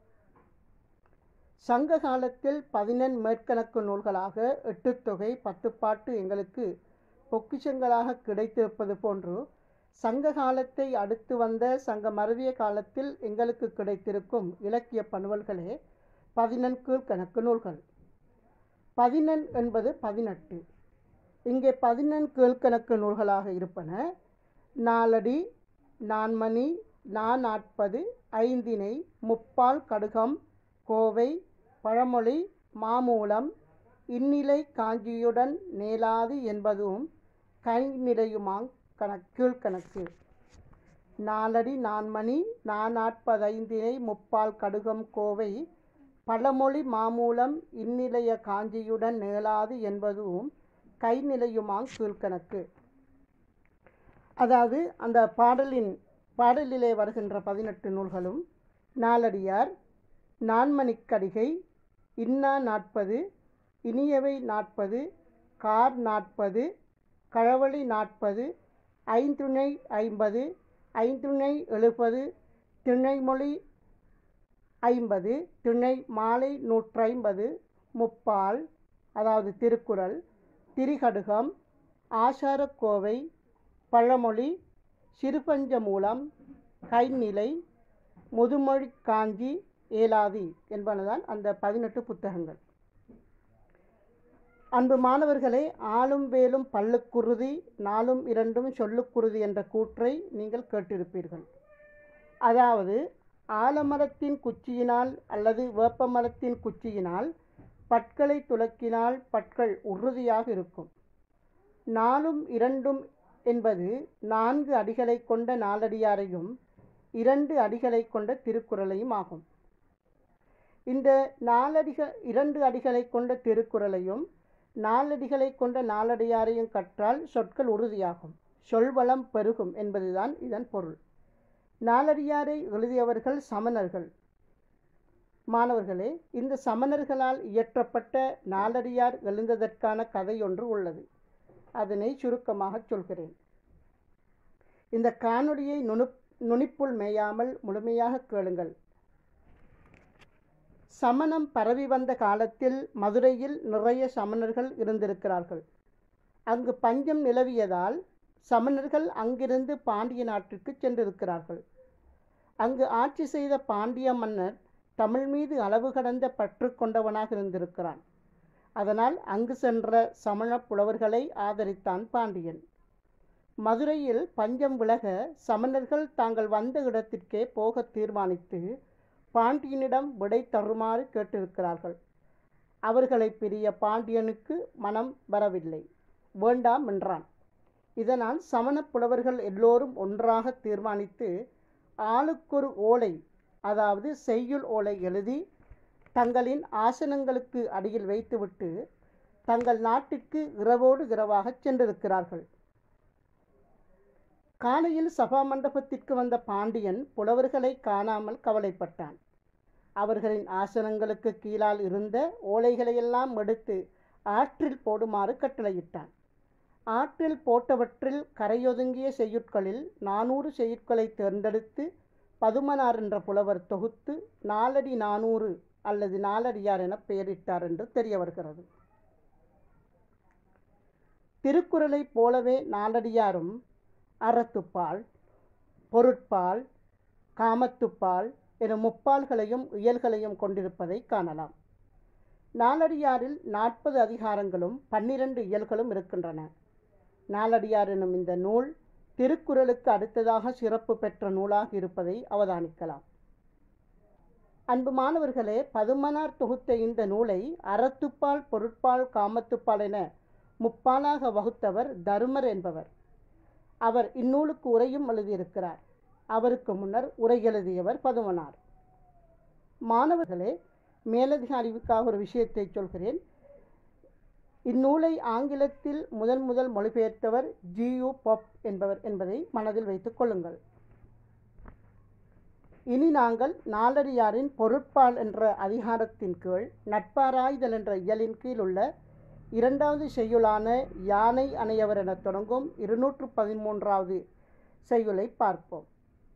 சங்க காலத்தில் பதினெண் மேற்கணக்கு நூல்களாக எட்டுத்தொகை பத்துப்பாட்டு எங்களுக்கு பொக்கிஷங்களாக கிடைத்திருப்பது போன்று சங்க காலத்தை அடுத்து வந்த சங்க மருவிய காலத்தில் எங்களுக்கு கிடைத்திருக்கும் இலக்கிய பணுவல்களே பதினெண் கீழ்கணக்கு நூல்கள் பதினெண் என்பது பதினெட்டு இங்கே பதினெண் கீழ்கணக்கு நூல்களாக இருப்பன நாலடி நான்மணி நா நாற்பது ஐந்தினை முப்பால் கடுகம் கோவை பழமொழி மாமூலம் இந்நிலை காஞ்சியுடன் நேலாது என்பதும் கைநிலையுமாங் கணக் கீழ்கணக்கு நாலடி நான்மணி நா நாற்பதைந்தினை முப்பால் கடுகம் கோவை பழமொழி மாமூலம் இந்நிலைய காஞ்சியுடன் நேளாது என்பதும் கைநிலையுமாங் கீழ்கணக்கு அதாவது அந்த பாடலின் பாடலிலே வருகின்ற பதினெட்டு நூல்களும் நாலடியார் நான்மணிக்கடிகை இன்னா நாற்பது இனியவை நாற்பது கார் நாற்பது கழவழி நாற்பது ஐந்துணை ஐம்பது ஐந்துணை எழுபது திணைமொழி ஐம்பது திணை மாலை நூற்றைம்பது முப்பால் அதாவது திருக்குறள் திரிகடுகம் ஆசாரக்கோவை பழமொழி சிறுபஞ்சமூலம் கைநிலை முதுமொழி காஞ்சி ஏலாதி என்பனதான் அந்த பதினெட்டு புத்தகங்கள் அன்பு மாணவர்களே ஆளும் வேலும் பல்லுக்குருதி நாளும் இரண்டும் சொல்லுக்குருதி என்ற கூற்றை நீங்கள் கேட்டிருப்பீர்கள் அதாவது ஆலமரத்தின் குச்சியினால் அல்லது வேப்ப மரத்தின் குச்சியினால் பற்களை துலக்கினால் பற்கள் உறுதியாக இருக்கும் நாலும் இரண்டும் என்பது நான்கு அடிகளை கொண்ட நாலடியாரையும் இரண்டு அடிகளை கொண்ட திருக்குறளையும் ஆகும் இந்த நாலடிகள் இரண்டு அடிகளை கொண்ட திருக்குறளையும் நாலடிகளை கொண்ட நாலடியாரையும் கற்றால் சொற்கள் உறுதியாகும் சொல்வளம் பெருகும் என்பதுதான் இதன் பொருள் நாலடியாரை எழுதியவர்கள் சமணர்கள் மாணவர்களே இந்த சமணர்களால் இயற்றப்பட்ட நாலடியார் எழுந்ததற்கான கதை ஒன்று உள்ளது அதனை சுருக்கமாக சொல்கிறேன் இந்த காணொளியை நுணு நுனிப்புள் மேயாமல் முழுமையாக கேளுங்கள் சமணம் பரவி வந்த காலத்தில் மதுரையில் நிறைய சமணர்கள் இருந்திருக்கிறார்கள் அங்கு பஞ்சம் நிலவியதால் சமணர்கள் அங்கிருந்து பாண்டிய நாட்டிற்கு சென்றிருக்கிறார்கள் அங்கு ஆட்சி செய்த பாண்டிய மன்னர் தமிழ் மீது அளவு கடந்த பற்று கொண்டவனாக இருந்திருக்கிறான் அதனால் அங்கு சென்ற சமண புலவர்களை ஆதரித்தான் பாண்டியன் மதுரையில் பஞ்சம் விலக சமணர்கள் தாங்கள் வந்த இடத்திற்கே போக தீர்மானித்து பாண்டியனிடம் விடை தருமாறு கேட்டிருக்கிறார்கள் அவர்களை பிரிய பாண்டியனுக்கு மனம் வரவில்லை வேண்டாம் என்றான் இதனால் சமண புலவர்கள் எல்லோரும் ஒன்றாக தீர்மானித்து ஆளுக்கொரு ஓலை அதாவது செய்யுள் ஓலை எழுதி தங்களின் ஆசனங்களுக்கு அடியில் வைத்துவிட்டு தங்கள் நாட்டிற்கு இரவோடு இரவாக சென்றிருக்கிறார்கள் காலையில் சபா மண்டபத்திற்கு வந்த பாண்டியன் புலவர்களை காணாமல் கவலைப்பட்டான் அவர்களின் ஆசனங்களுக்கு கீழால் இருந்த ஓலைகளையெல்லாம் எடுத்து ஆற்றில் போடுமாறு கட்டளையிட்டான் ஆற்றில் போட்டவற்றில் கரையொதுங்கிய செய்யுட்களில் நானூறு செய்யுட்களை தேர்ந்தெடுத்து பதுமனார் என்ற புலவர் தொகுத்து நாலடி நானூறு அல்லது நாலடியார் என பெயரிட்டார் என்று தெரிய வருகிறது திருக்குறளைப் போலவே நாலடியாரும் அறத்துப்பால் பொருட்பால் காமத்துப்பால் என முப்பால்களையும் இயல்களையும் கொண்டிருப்பதை காணலாம் நாலடியாரில் நாற்பது அதிகாரங்களும் பன்னிரண்டு இயல்களும் இருக்கின்றன நாலடியார் எனும் இந்த நூல் திருக்குறளுக்கு அடுத்ததாக சிறப்பு பெற்ற நூலாக இருப்பதை அவதானிக்கலாம் அன்பு மாணவர்களே பதுமனார் தொகுத்த இந்த நூலை அறத்துப்பால் பொருட்பால் காமத்துப்பால் என முப்பாலாக வகுத்தவர் தருமர் என்பவர் அவர் இந்நூலுக்கு உரையும் எழுதியிருக்கிறார் அவருக்கு முன்னர் உரை எழுதியவர் பதுமனார் மாணவர்களே மேலதிக அறிவுக்காக ஒரு விஷயத்தை சொல்கிறேன் இந்நூலை ஆங்கிலத்தில் முதன் முதல் மொழிபெயர்த்தவர் ஜியு பாப் என்பவர் என்பதை மனதில் வைத்துக் கொள்ளுங்கள் இனி நாங்கள் நாலடியாரின் பொருட்பால் என்ற அதிகாரத்தின் கீழ் நட்பாராய்தல் என்ற இயலின் கீழ் உள்ள இரண்டாவது செய்யுளான யானை அணையவர் என தொடங்கும் இருநூற்று பதிமூன்றாவது செய்யுளை பார்ப்போம்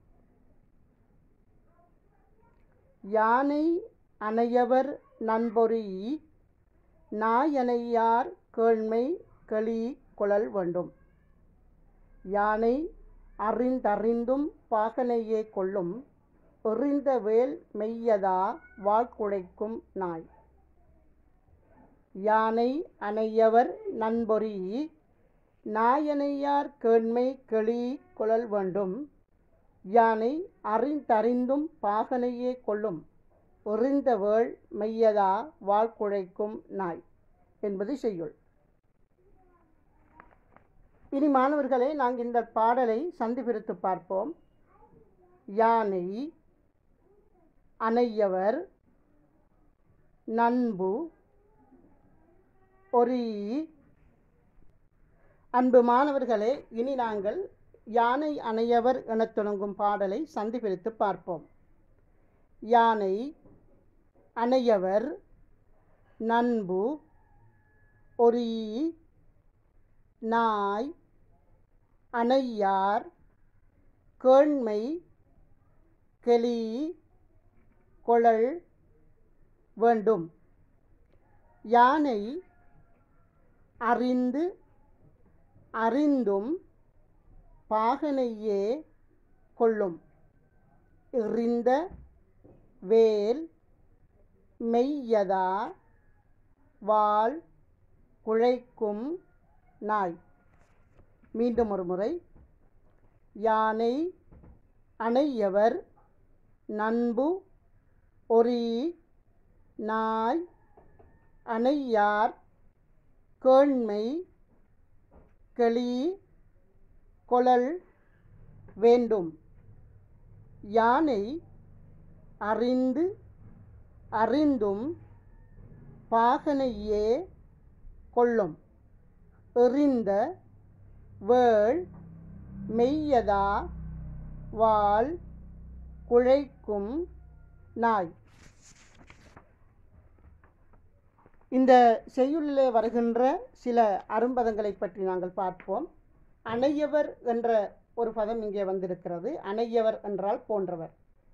யானை அணையவர் நண்பொறி நாயனையார் கேள்மை களி குழல் வேண்டும் யானை அறிந்தறிந்தும் பாகனையே கொள்ளும் எறிந்த வேல் மெய்யதா வாழ்குழைக்கும் நாய் யானை அணையவர் நண்பொறி நாயனையார் கேண்மை கெளி குழல் வேண்டும் யானை அறிந்தறிந்தும் பாகனையே கொள்ளும் எறிந்த வேள் மெய்யதா வாழ்குழைக்கும் நாய் என்பது செய்யுள் இனி மாணவர்களே நாங்கள் இந்த பாடலை சந்தி பிரித்து பார்ப்போம் யானை அணையவர் நண்பு ஒரி அன்பு மாணவர்களே இனி நாங்கள் யானை அணையவர் எனத் தொடங்கும் பாடலை சந்தி பிரித்து பார்ப்போம் யானை அணையவர் நண்பு ஒரி நாய் அணையார் கேண்மை கெளி கொழல் வேண்டும் யானை அறிந்து அறிந்தும் பாகனையே கொள்ளும் எறிந்த வேல் மெய்யதா வாள் குழைக்கும் நாய் மீண்டும் ஒரு முறை யானை அணையவர் நண்பு ஒரி நாய் அணையார் கேண்மை களி கொழல் வேண்டும் யானை அறிந்து அறிந்தும் பாகனையே கொள்ளும் எறிந்த வேள் மெய்யதா வாள் குழைக்கும் நாய் இந்த செய்யுளிலே வருகின்ற சில அரும்பதங்களை பற்றி நாங்கள் பார்ப்போம் அணையவர் என்ற ஒரு பதம் இங்கே வந்திருக்கிறது அணையவர் என்றால் போன்றவர்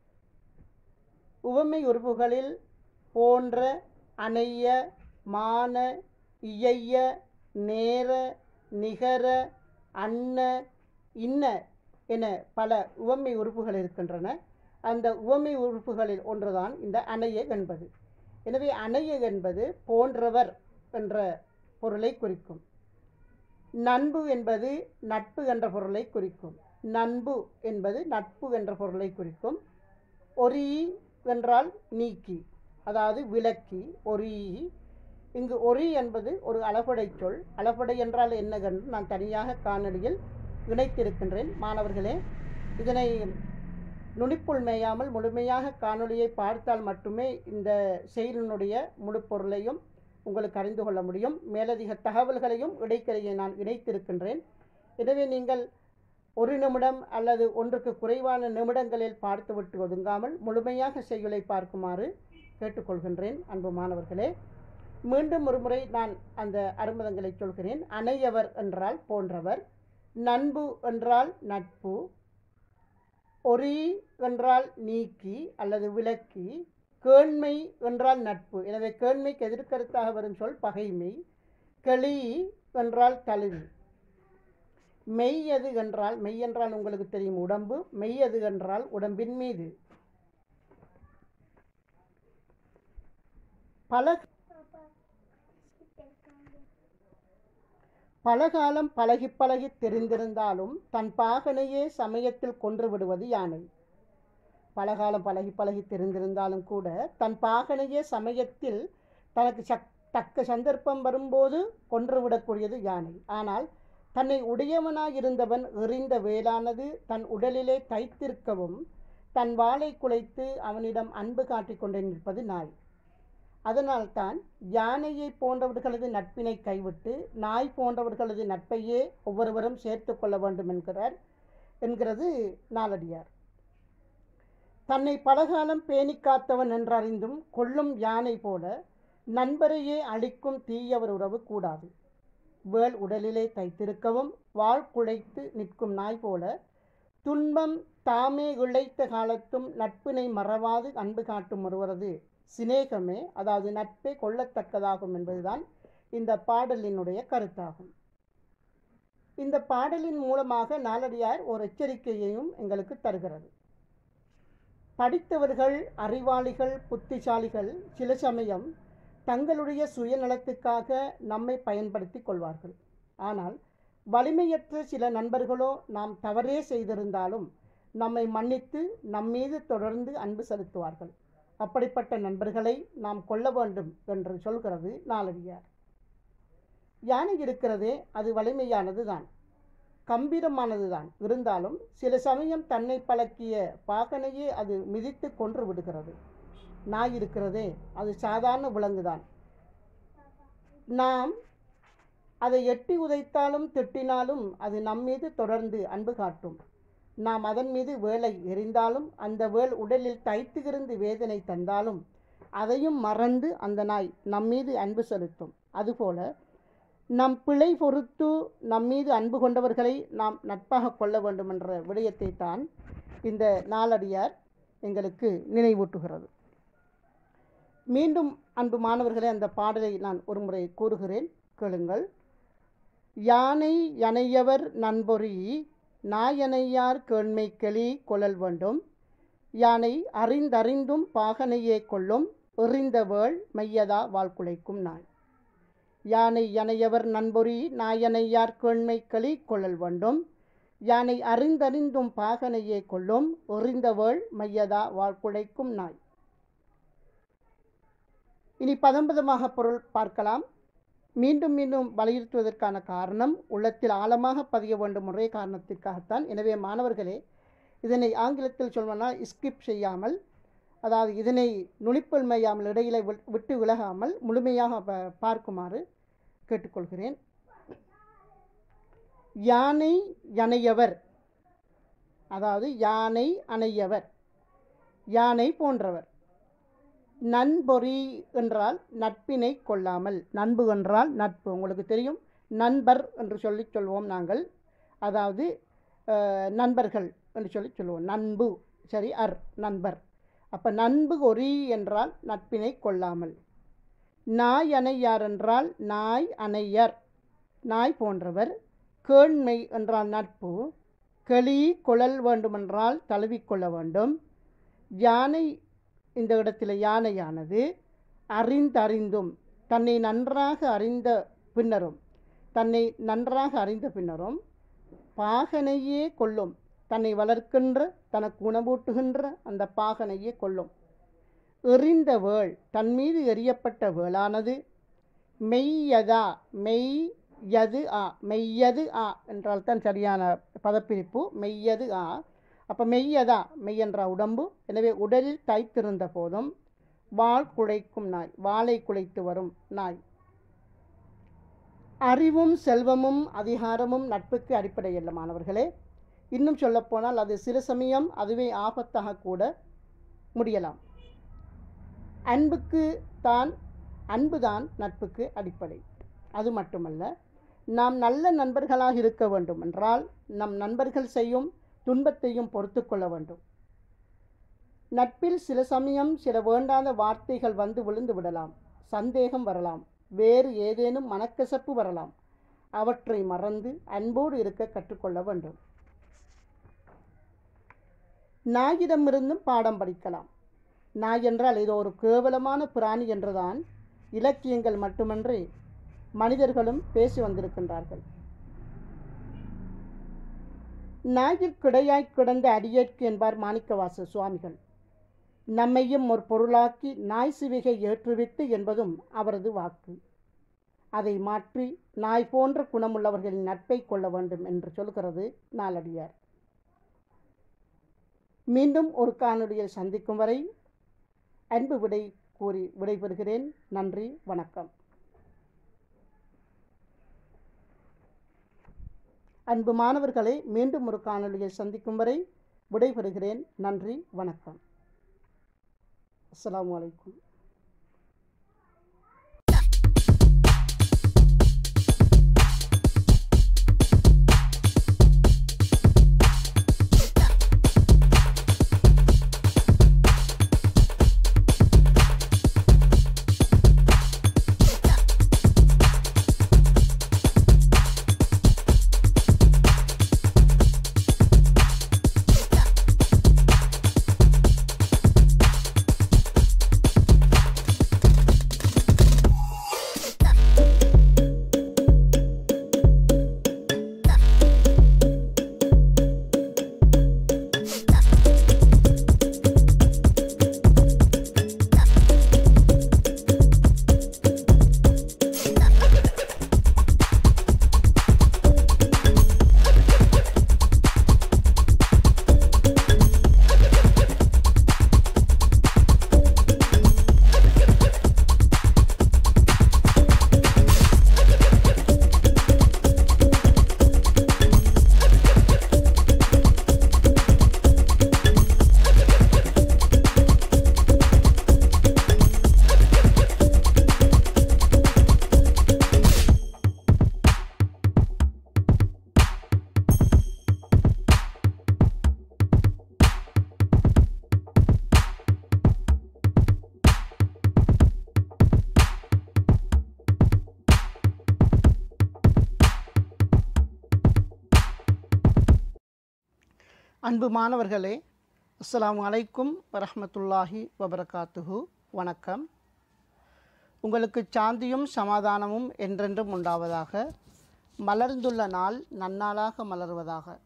உவமை உறுப்புகளில் போன்ற அணைய மான இயைய நேர நிகர அன்ன இன்ன என பல உவமை உறுப்புகள் இருக்கின்றன அந்த உவமை உறுப்புகளில் ஒன்றுதான் இந்த அணைய என்பது எனவே அணைய என்பது போன்றவர் என்ற பொருளை குறிக்கும் நண்பு என்பது நட்பு என்ற பொருளை குறிக்கும் நண்பு என்பது நட்பு என்ற பொருளை குறிக்கும் ஒரி என்றால் நீக்கி அதாவது விளக்கி ஒரி இங்கு ஒரி என்பது ஒரு அளபடை சொல் அளபடை என்றால் என்னவென்று நான் தனியாக காணொலியில் இணைத்திருக்கின்றேன் மாணவர்களே இதனை நுனிப்புள் மேயாமல் முழுமையாக காணொளியை பார்த்தால் மட்டுமே இந்த செயலினுடைய முழு பொருளையும் உங்களுக்கு அறிந்து கொள்ள முடியும் மேலதிக தகவல்களையும் இடைக்கரையை நான் இணைத்திருக்கின்றேன் எனவே நீங்கள் ஒரு நிமிடம் அல்லது ஒன்றுக்கு குறைவான நிமிடங்களில் பார்த்துவிட்டு ஒதுங்காமல் முழுமையாக செய்யுளை பார்க்குமாறு கேட்டுக்கொள்கின்றேன் அன்பு மாணவர்களே மீண்டும் ஒரு முறை நான் அந்த அருமதங்களை சொல்கிறேன் அணையவர் என்றால் போன்றவர் நண்பு என்றால் நட்பு ஒரி என்றால் நீக்கி அல்லது விலக்கி கேண்மை என்றால் நட்பு எனவே கேண்மைக்கு எதிர்கருத்தாக வரும் சொல் பகைமை களி என்றால் தழுவி மெய் எது என்றால் மெய் என்றால் உங்களுக்கு தெரியும் உடம்பு மெய் எது என்றால் உடம்பின் மீது பல பலகாலம் பழகி பழகி தெரிந்திருந்தாலும் தன் பாகனையே சமயத்தில் கொன்று விடுவது யானை பலகாலம் பழகி பழகி தெரிந்திருந்தாலும் கூட தன் பாகனையே சமயத்தில் தனக்கு சக் தக்க சந்தர்ப்பம் வரும்போது கொன்றுவிடக்கூடியது யானை ஆனால் தன்னை உடையவனாயிருந்தவன் எறிந்த வேலானது தன் உடலிலே தைத்திருக்கவும் தன் வாளை குலைத்து அவனிடம் அன்பு காட்டிக் கொண்டே நிற்பது நாய் அதனால்தான் யானையை போன்றவர்களது நட்பினை கைவிட்டு நாய் போன்றவர்களது நட்பையே ஒவ்வொருவரும் சேர்த்து கொள்ள வேண்டும் என்கிறார் என்கிறது நாலடியார் தன்னை பலகாலம் பேணி காத்தவன் என்றறிந்தும் கொல்லும் யானை போல நண்பரையே அழிக்கும் தீயவர் உறவு கூடாது வேள் உடலிலே தைத்திருக்கவும் வாழ் குழைத்து நிற்கும் நாய் போல துன்பம் தாமே இழைத்த காலத்தும் நட்பினை மறவாது அன்பு காட்டும் ஒருவரது சிநேகமே அதாவது நட்பே கொள்ளத்தக்கதாகும் என்பதுதான் இந்த பாடலினுடைய கருத்தாகும் இந்த பாடலின் மூலமாக நாலடியார் ஒரு எச்சரிக்கையையும் எங்களுக்கு தருகிறது படித்தவர்கள் அறிவாளிகள் புத்திசாலிகள் சில சமயம் தங்களுடைய சுயநலத்துக்காக நம்மை பயன்படுத்தி கொள்வார்கள் ஆனால் வலிமையற்ற சில நண்பர்களோ நாம் தவறே செய்திருந்தாலும் நம்மை மன்னித்து நம்மீது தொடர்ந்து அன்பு செலுத்துவார்கள் அப்படிப்பட்ட நண்பர்களை நாம் கொள்ள வேண்டும் என்று சொல்கிறது நாலடியார் யானை இருக்கிறதே அது வலிமையானது தான் கம்பீரமானது தான் இருந்தாலும் சில சமயம் தன்னை பழக்கிய பாகனையே அது மிதித்து கொன்று விடுகிறது நாய் இருக்கிறதே அது சாதாரண விலங்குதான் நாம் அதை எட்டி உதைத்தாலும் திட்டினாலும் அது நம்மீது தொடர்ந்து அன்பு காட்டும் நாம் அதன் மீது வேலை எறிந்தாலும் அந்த வேல் உடலில் தைத்துகிருந்து வேதனை தந்தாலும் அதையும் மறந்து அந்த நாய் நம்மீது அன்பு செலுத்தும் அதுபோல நம் பிழை பொறுத்து நம்மீது அன்பு கொண்டவர்களை நாம் நட்பாக கொள்ள வேண்டும் என்ற விடயத்தை தான் இந்த நாலடியார் எங்களுக்கு நினைவூட்டுகிறது மீண்டும் அன்பு மாணவர்களே அந்த பாடலை நான் ஒருமுறை கூறுகிறேன் கேளுங்கள் யானை yனையவர் நண்பொறி நாயனையார் கேண்மை கிளி கொழல் வேண்டும் யானை அறிந்தறிந்தும் பாகனையே கொள்ளும் எறிந்த வேள் மையதா வாழ்குலைக்கும் நாய் யானை yனையவர் நண்பொறி நாயனையார் கேண்மை களி கொழல் வேண்டும் யானை அறிந்தறிந்தும் பாகனையே கொள்ளும் எறிந்த வேள் மையதா வாழ்குலைக்கும் நாய் இனி பதம் பதமாக பொருள் பார்க்கலாம் மீண்டும் மீண்டும் வலியுறுத்துவதற்கான காரணம் உள்ளத்தில் ஆழமாக பதிய வேண்டும் ஒரே காரணத்திற்காகத்தான் எனவே மாணவர்களே இதனை ஆங்கிலத்தில் சொல்வனால் ஸ்கிப் செய்யாமல் அதாவது இதனை நுனிப்பொல்மையாமல் இடையில வி- விட்டு விலகாமல் முழுமையாக ப- பார்க்குமாறு கேட்டுக்கொள்கிறேன் யானை யனையவர் அதாவது யானை அணையவர் யானை போன்றவர் நண்பொறி என்றால் நட்பினை கொள்ளாமல் நண்பு என்றால் நட்பு உங்களுக்கு தெரியும் நண்பர் என்று சொல்லி சொல்வோம் நாங்கள் அதாவது அஹ், நண்பர்கள் என்று சொல்லி சொல்லுவோம் நண்பு சரி அர் நண்பர் அப்போ நண்பு ஒரி என்றால் நட்பினை கொள்ளாமல் நாய் அணையார் என்றால் நாய் அணையர் நாய் போன்றவர் கேண்மை என்றால் நட்பு களி கொழல் வேண்டுமென்றால் தழுவிக்கொள்ள வேண்டும் யானை இந்த இடத்துல யானையானது அறிந்தறிந்தும் தன்னை நன்றாக அறிந்த பின்னரும் தன்னை நன்றாக அறிந்த பின்னரும் பாகனையே கொல்லும் தன்னை வளர்க்கின்ற தனக்கு உணவூட்டுகின்ற அந்த பாகனையே கொல்லும் எறிந்த வேள் தன் மீது எறியப்பட்ட வேளானது மெய்யதா மெய் யது ஆ மெய்யது ஆ என்றால் தான் சரியான பதப்பிரிப்பு மெய்யது ஆ அப்போ மெய்யதா மெய் என்ற உடம்பு எனவே உடலில் தைத்திருந்த போதும் வாள் குழைக்கும் நாய் வாளை குழைத்து வரும் நாய் அறிவும் செல்வமும் அதிகாரமும் நட்புக்கு அடிப்படையல்ல மாணவர்களே இன்னும் சொல்லப்போனால் அது சில சமயம் அதுவே ஆபத்தாக கூட முடியலாம் அன்புக்கு தான் அன்புதான் நட்புக்கு அடிப்படை அது மட்டுமல்ல நாம் நல்ல நண்பர்களாக இருக்க வேண்டும் என்றால் நம் நண்பர்கள் செய்யும் துன்பத்தையும் பொறுத்து கொள்ள வேண்டும் நட்பில் சில சமயம் சில வேண்டாத வார்த்தைகள் வந்து விழுந்து விடலாம் சந்தேகம் வரலாம் வேறு ஏதேனும் மனக்கசப்பு வரலாம் அவற்றை மறந்து அன்போடு இருக்க கற்றுக்கொள்ள வேண்டும் நாயிடமிருந்தும் பாடம் படிக்கலாம் நாய் என்றால் ஏதோ ஒரு கேவலமான பிராணி என்றுதான் இலக்கியங்கள் மட்டுமன்றி மனிதர்களும் பேசி வந்திருக்கின்றார்கள் நாயில் கிடையாய் கிடந்த அடியேற்கு என்பார் மாணிக்கவாச சுவாமிகள் நம்மையும் ஒரு பொருளாக்கி நாய் சிவிகை ஏற்றுவித்து என்பதும் அவரது வாக்கு அதை மாற்றி நாய் போன்ற குணமுள்ளவர்களின் நட்பை கொள்ள வேண்டும் என்று சொல்கிறது நாளடியார் மீண்டும் ஒரு காணொளியில் சந்திக்கும் வரை அன்பு விடை கூறி விடைபெறுகிறேன் நன்றி வணக்கம் அன்பு மாணவர்களை மீண்டும் ஒரு காணொளியில் சந்திக்கும் வரை விடைபெறுகிறேன் நன்றி வணக்கம் அஸ்ஸலாமு அலைக்கும் அன்பு மாணவர்களே அஸ்ஸலாமு அலைக்கும் வரஹ்மத்துல்லாஹி வபரகாத்துஹு வணக்கம் உங்களுக்கு சாந்தியும் சமாதானமும் என்றென்றும் உண்டாவதாக மலர்ந்துள்ள நாள் நன்னாளாக மலர்வதாக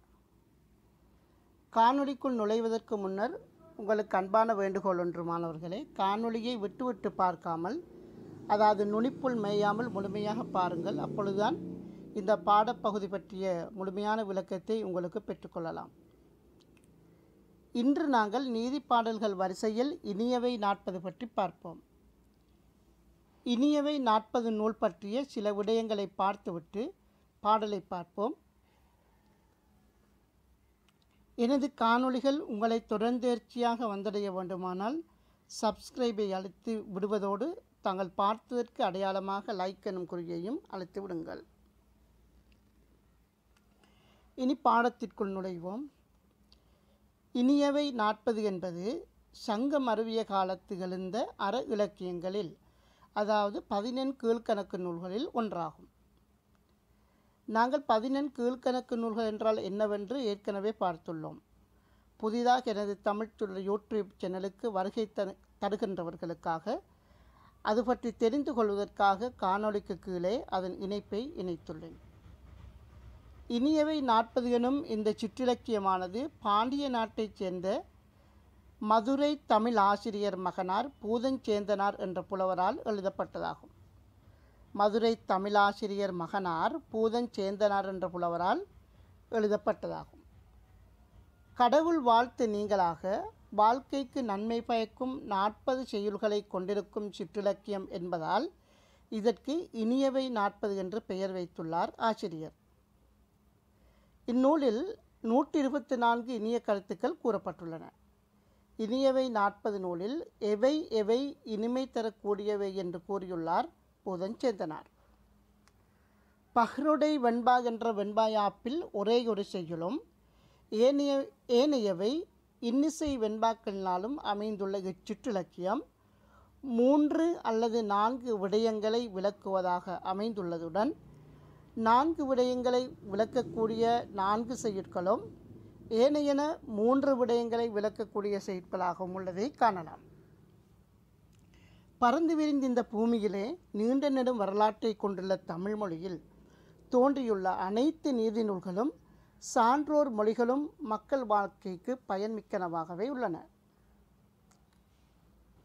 காணொளிக்குள் நுழைவதற்கு முன்னர் உங்களுக்கு அன்பான வேண்டுகோள் ஒன்று மாணவர்களே காணொளியை விட்டு விட்டு பார்க்காமல் அதாவது நுனிப்புள் மேயாமல் முழுமையாக பாருங்கள் அப்பொழுதுதான் இந்த பாடப்பகுதி பற்றிய முழுமையான விளக்கத்தை உங்களுக்கு பெற்றுக்கொள்ளலாம் இன்று நாங்கள் நீதி பாடல்கள் வரிசையில் இனியவை நாற்பது பற்றி பார்ப்போம் இனியவை நாற்பது நூல் பற்றிய சில விடயங்களை பார்த்துவிட்டு பாடலை பார்ப்போம் எனது காணொளிகள் உங்களை தொடர்ந்தேர்ச்சியாக வந்தடைய வேண்டுமானால் சப்ஸ்கிரைபை அழுத்தி விடுவதோடு தாங்கள் பார்த்ததற்கு அடையாளமாக லைக் எனும் குறியையும் அழைத்து விடுங்கள் இனி பாடத்திற்குள் நுழைவோம் இனியவை நாற்பது என்பது சங்கம் அருவிய காலத்து எழுந்த அற இலக்கியங்களில் அதாவது பதினெண் கீழ்கணக்கு நூல்களில் ஒன்றாகும் நாங்கள் பதினெண் கீழ்கணக்கு நூல்கள் என்றால் என்னவென்று ஏற்கனவே பார்த்துள்ளோம் புதிதாக எனது தமிழ்த்துறை யூடியூப் சேனலுக்கு வருகை தரு தருகின்றவர்களுக்காக அது பற்றி தெரிந்து கொள்வதற்காக காணொளிக்கு கீழே அதன் இணைப்பை இணைத்துள்ளேன் இனியவை நாற்பது எனும் இந்த சிற்றிலக்கியமானது பாண்டிய நாட்டைச் சேர்ந்த மதுரை தமிழ் ஆசிரியர் மகனார் பூதஞ்சேந்தனார் என்ற புலவரால் எழுதப்பட்டதாகும் மதுரை தமிழாசிரியர் மகனார் பூதஞ்சேந்தனார் என்ற புலவரால் எழுதப்பட்டதாகும் கடவுள் வாழ்த்து நீங்களாக வாழ்க்கைக்கு நன்மை பயக்கும் நாற்பது செய்யுள்களை கொண்டிருக்கும் சிற்றிலக்கியம் என்பதால் இதற்கு இனியவை நாற்பது என்று பெயர் வைத்துள்ளார் ஆசிரியர் இந்நூலில் நூற்றி இருபத்தி நான்கு இனிய கருத்துக்கள் கூறப்பட்டுள்ளன இனியவை நாற்பது நூலில் எவை எவை இனிமை தரக்கூடியவை என்று கூறியுள்ளார் புதஞ்சேந்தனார் பஹ்ருடை வெண்பா என்ற வெண்பாய் ஆப்பில் ஒரே ஒரு செய்யுளும் ஏனைய ஏனையவை இன்னிசை வெண்பாக்களினாலும் அமைந்துள்ள இச்சிற்றிலக்கியம் மூன்று அல்லது நான்கு விடயங்களை விளக்குவதாக அமைந்துள்ளதுடன் நான்கு விடயங்களை விளக்கக்கூடிய நான்கு செய்யுட்களும் ஏனையன மூன்று விடயங்களை விளக்கக்கூடிய செய்யுட்களாகவும் உள்ளதை காணலாம் பறந்து விரிந்த இந்த பூமியிலே நீண்ட நெடும் வரலாற்றை கொண்டுள்ள தமிழ் மொழியில் தோன்றியுள்ள அனைத்து நீதி நூல்களும் சான்றோர் மொழிகளும் மக்கள் வாழ்க்கைக்கு பயன்மிக்கனவாகவே உள்ளன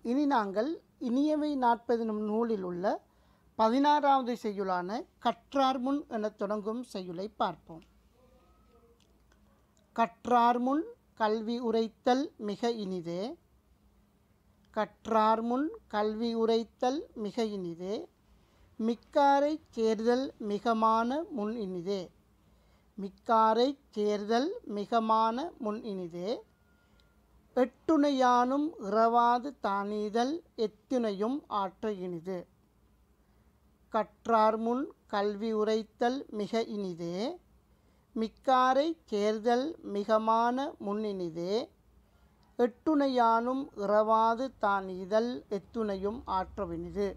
இனி நாங்கள் இனியவை நாற்பதினும் நூலில் உள்ள பதினாறாவது செய்யுளான கற்றார் முன் எனத் தொடங்கும் செய்யுளை பார்ப்போம் கற்றார் முன் கல்வி உரைத்தல் மிக இனிதே கற்றார் முன் கல்வி உரைத்தல் மிக இனிதே மிக்காரைச் சேர்தல் மிகமான முன் இனிதே மிக்காரைச் சேர்தல் மிகமான முன் இனிதே எட்டுணையானும் இறவாது தானீதல் எத்துணையும் ஆற்ற இனிது கற்றார் முன் கல்வி உரைத்தல் மிக இனிதே மிக்காரைச் சேர்தல் மிகமான முன்னினிதே எட்டுணையானும் இறவாது தான் இதழ் எத்துணையும் ஆற்றவினிது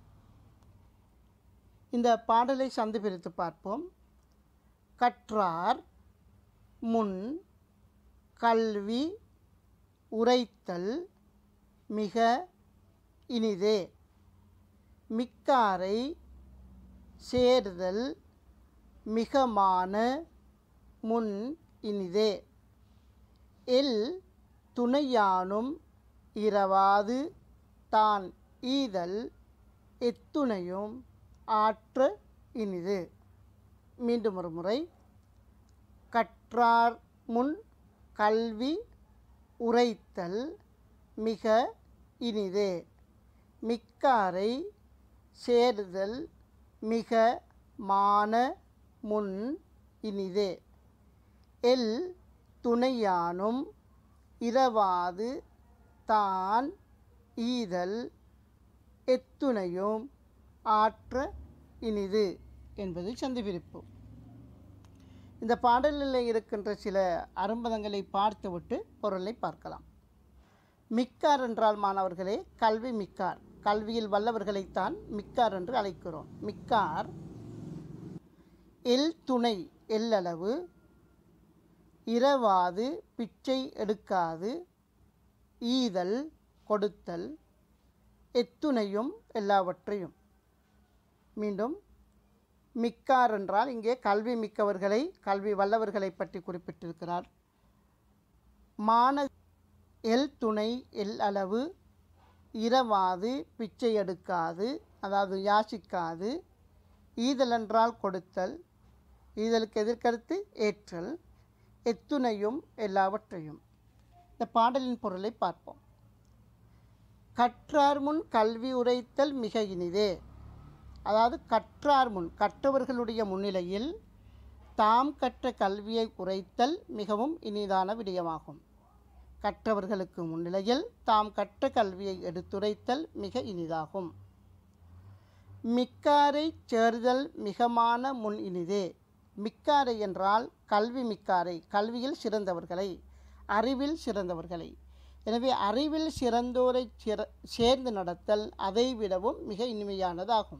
இந்த பாடலை சந்து பிரித்து பார்ப்போம் கற்றார் முன் கல்வி உரைத்தல் மிக இனிதே மிக்காரை சேர்தல் மிகமான முன் இனிதே எல் துணையானும் இரவாது தான் ஈதல் எத்துணையும் ஆற்ற இனிது மீண்டும் ஒரு முறை கற்றார் முன் கல்வி உரைத்தல் மிக இனிதே மிக்காரை சேர்தல் மிக மான முன் இனிதே எல் துணையானும் இரவாது தான் ஈதல் எத்துணையும் ஆற்ற இனிது என்பது சந்திபிரிப்பு இந்த பாடலில் இருக்கின்ற சில அரும்பதங்களை பார்த்துவிட்டு பொருளை பார்க்கலாம் மிக்கார் என்றால் மாணவர்களே கல்வி மிக்கார் கல்வியில் வல்லவர்களைத்தான் மிக்கார் என்று அழைக்கிறோம் மிக்கார் எல் துணை எல்லளவு இரவாது பிச்சை எடுக்காது ஈதல் கொடுத்தல் எத்துணையும் எல்லாவற்றையும் மீண்டும் மிக்கார் என்றால் இங்கே கல்வி மிக்கவர்களை கல்வி வல்லவர்களை பற்றி குறிப்பிட்டிருக்கிறார் மான எல் துணை எல் அளவு இரவாது பிச்சை எடுக்காது அதாவது யாசிக்காது ஈதல் என்றால் கொடுத்தல் ஈதலுக்கு எதிர்கருத்து ஏற்றல் எத்துணையும் எல்லாவற்றையும் இந்த பாடலின் பொருளை பார்ப்போம் கற்றார் முன் கல்வி உரைத்தல் மிக இனிதே அதாவது கற்றார் முன் கற்றவர்களுடைய முன்னிலையில் தாம் கற்ற கல்வியை உரைத்தல் மிகவும் இனிதான விடயமாகும் கற்றவர்களுக்கு முன்னிலையில் தாம் கற்ற கல்வியை எடுத்துரைத்தல் மிக இனிதாகும் மிக்காரை சேர்தல் மிகமான முன் இனிதே மிக்காரை என்றால் கல்வி மிக்காரை கல்வியில் சிறந்தவர்களை அறிவில் சிறந்தவர்களை எனவே அறிவில் சிறந்தோரை சிற சேர்ந்து நடத்தல் அதை விடவும் மிக இனிமையானதாகும்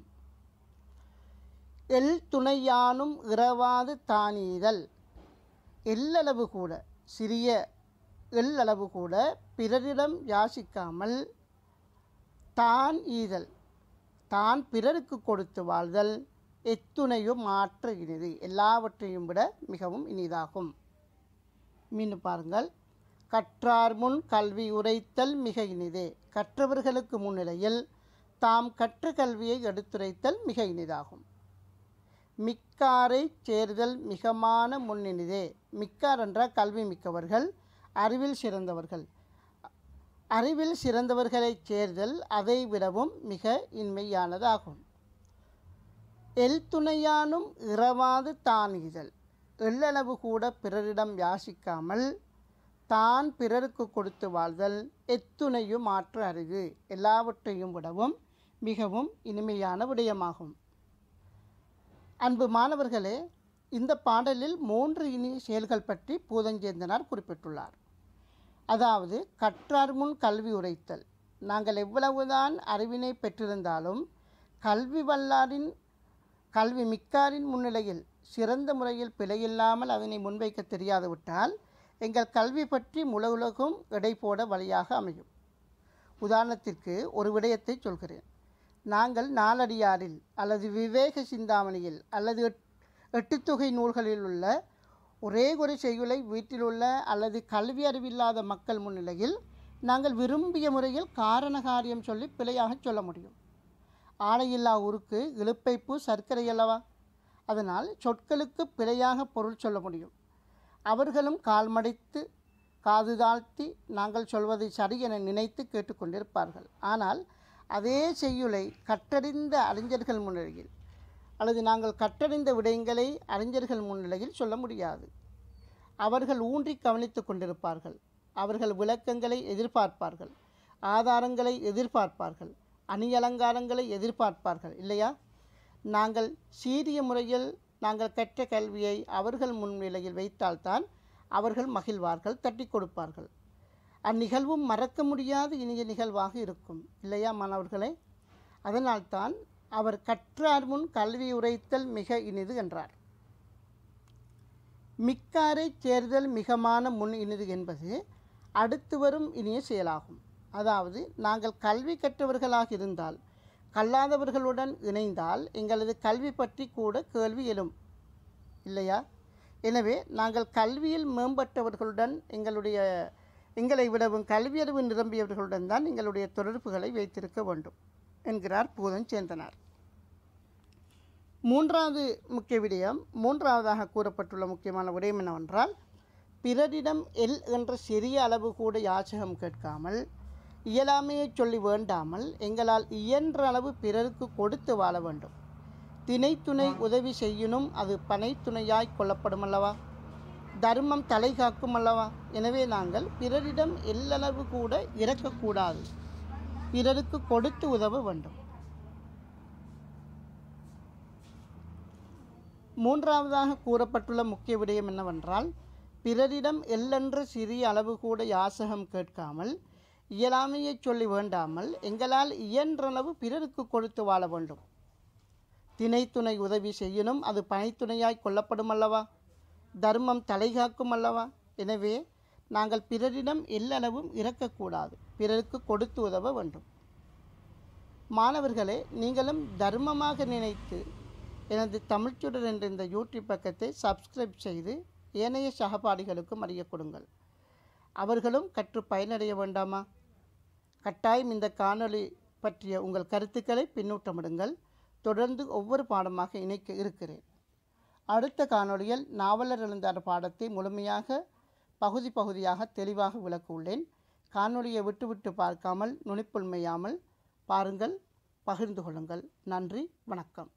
எல் துணையானும் இரவாது தானீதல் எல்லளவு கூட சிறிய எல்லளவு கூட பிறரிடம் யாசிக்காமல் தான் ஈதல் தான் பிறருக்கு கொடுத்து வாழ்தல் எத்துணையும் மாற்ற இனிது எல்லாவற்றையும் விட மிகவும் இனிதாகும் மீண்டும் பாருங்கள் கற்றார் முன் கல்வி உரைத்தல் மிக இனிதே கற்றவர்களுக்கு முன்னிலையில் தாம் கற்ற கல்வியை எடுத்துரைத்தல் மிக இனிதாகும் மிக்காரை சேர்தல் மிகமான முன்னினிதே மிக்கார் என்றால் கல்வி மிக்கவர்கள் அறிவில் சிறந்தவர்கள் அறிவில் சிறந்தவர்களைச் சேர்தல் அதை விடவும் மிக இன்மையானதாகும் எல் துணையானும் இரவாது தான் இதழ் எள்ளளவு கூட பிறரிடம் யாசிக்காமல் தான் பிறருக்கு கொடுத்து வாழ்தல் எத்துணையும் மாற்று அறிவு எல்லாவற்றையும் விடவும் மிகவும் இனிமையான விடயமாகும் அன்பு மாணவர்களே இந்த பாடலில் மூன்று இனி செயல்கள் பற்றி பூதஞ்சேந்தனார் குறிப்பிட்டுள்ளார் அதாவது கற்றார் முன் கல்வி உரைத்தல் நாங்கள் எவ்வளவுதான் அறிவினை பெற்றிருந்தாலும் கல்வி வல்லாரின் கல்வி மிக்காரின் முன்னிலையில் சிறந்த முறையில் பிழையில்லாமல் அதனை முன்வைக்க தெரியாது விட்டால் எங்கள் கல்வி பற்றி முழு உலகும் எடை போட வழியாக அமையும் உதாரணத்திற்கு ஒரு விடயத்தை சொல்கிறேன் நாங்கள் நாலடியாரில் அல்லது விவேக சிந்தாமணியில் அல்லது எட் எட்டுத்தொகை நூல்களில் உள்ள ஒரே ஒரு செய்யுளை வீட்டிலுள்ள அல்லது கல்வி அறிவில்லாத மக்கள் முன்னிலையில் நாங்கள் விரும்பிய முறையில் காரண காரியம் சொல்லி பிழையாக சொல்ல முடியும் ஆலையில்லா உருக்கு இழுப்பைப்பு சர்க்கரை அல்லவா அதனால் சொற்களுக்கு பிழையாக பொருள் சொல்ல முடியும் அவர்களும் கால் மடித்து காது தாழ்த்தி நாங்கள் சொல்வதை சரி என நினைத்து கேட்டுக்கொண்டிருப்பார்கள் ஆனால் அதே செய்யுளை கற்றறிந்த அறிஞர்கள் முன்னிலையில் அல்லது நாங்கள் கற்றறிந்த விடயங்களை அறிஞர்கள் முன்னிலையில் சொல்ல முடியாது அவர்கள் ஊன்றி கவனித்துக் கொண்டிருப்பார்கள் அவர்கள் விளக்கங்களை எதிர்பார்ப்பார்கள் ஆதாரங்களை எதிர்பார்ப்பார்கள் அணியலங்காரங்களை எதிர்பார்ப்பார்கள் இல்லையா நாங்கள் சீரிய முறையில் நாங்கள் கற்ற கல்வியை அவர்கள் முன்னிலையில் வைத்தால்தான் அவர்கள் மகிழ்வார்கள் தட்டி கொடுப்பார்கள் அந்நிகழ்வும் மறக்க முடியாத இனிய நிகழ்வாக இருக்கும் இல்லையா மாணவர்களே அதனால்தான் அவர் கற்றார் முன் கல்வி உரைத்தல் மிக இனிது என்றார் மிக்காரை சேர்தல் மிகமான முன் இனிது என்பது அடுத்து வரும் இனிய செயலாகும் அதாவது நாங்கள் கல்வி கற்றவர்களாக இருந்தால் கல்லாதவர்களுடன் இணைந்தால் எங்களது கல்வி பற்றி கூட கேள்வி எழும் இல்லையா எனவே நாங்கள் கல்வியில் மேம்பட்டவர்களுடன் எங்களுடைய எங்களை விடவும் கல்வியறிவு நிரம்பியவர்களுடன் தான் எங்களுடைய தொடர்புகளை வைத்திருக்க வேண்டும் என்கிறார் பூதன் சேந்தனார் மூன்றாவது முக்கிய விடயம் மூன்றாவதாக கூறப்பட்டுள்ள முக்கியமான விடயம் என்னவென்றால் பிறரிடம் எல் என்ற சிறிய அளவு கூட யாச்சகம் கேட்காமல் இயலாமையை சொல்லி வேண்டாமல் எங்களால் இயன்ற அளவு பிறருக்கு கொடுத்து வாழ வேண்டும் திணைத்துணை உதவி செய்யணும் அது பனைத்துணையாய் கொள்ளப்படும் அல்லவா தர்மம் தலை காக்கும் அல்லவா எனவே நாங்கள் பிறரிடம் எல்லளவு கூட இறக்கக்கூடாது பிறருக்கு கொடுத்து உதவ வேண்டும் மூன்றாவதாக கூறப்பட்டுள்ள முக்கிய விடயம் என்னவென்றால் பிறரிடம் எல்லென்ற சிறிய அளவு கூட யாசகம் கேட்காமல் இயலாமையை சொல்லி வேண்டாமல் எங்களால் இயன்றளவு பிறருக்கு கொடுத்து வாழ வேண்டும் திணைத்துணை உதவி செய்யணும் அது பனைத்துணையாய் கொள்ளப்படும் அல்லவா தர்மம் தலைகாக்கும் அல்லவா எனவே நாங்கள் பிறரிடம் எல்லளவும் இறக்கக்கூடாது பிறருக்கு கொடுத்து உதவ வேண்டும் மாணவர்களே நீங்களும் தர்மமாக நினைத்து எனது தமிழ்ச்சுடர் என்ற இந்த யூடியூப் பக்கத்தை சப்ஸ்கிரைப் செய்து ஏனைய சகபாடிகளுக்கும் அறிய கொடுங்கள் அவர்களும் கற்று பயனடைய வேண்டாமா கட்டாயம் இந்த காணொளி பற்றிய உங்கள் கருத்துக்களை பின்னூட்டமிடுங்கள் தொடர்ந்து ஒவ்வொரு பாடமாக இணைக்க இருக்கிறேன் அடுத்த காணொளியில் நாவலர் எழுந்தார் பாடத்தை முழுமையாக பகுதி பகுதியாக தெளிவாக விளக்க உள்ளேன் காணொளியை விட்டுவிட்டு பார்க்காமல் நுனிப்புள்மையாமல் பாருங்கள் பகிர்ந்து கொள்ளுங்கள் நன்றி வணக்கம்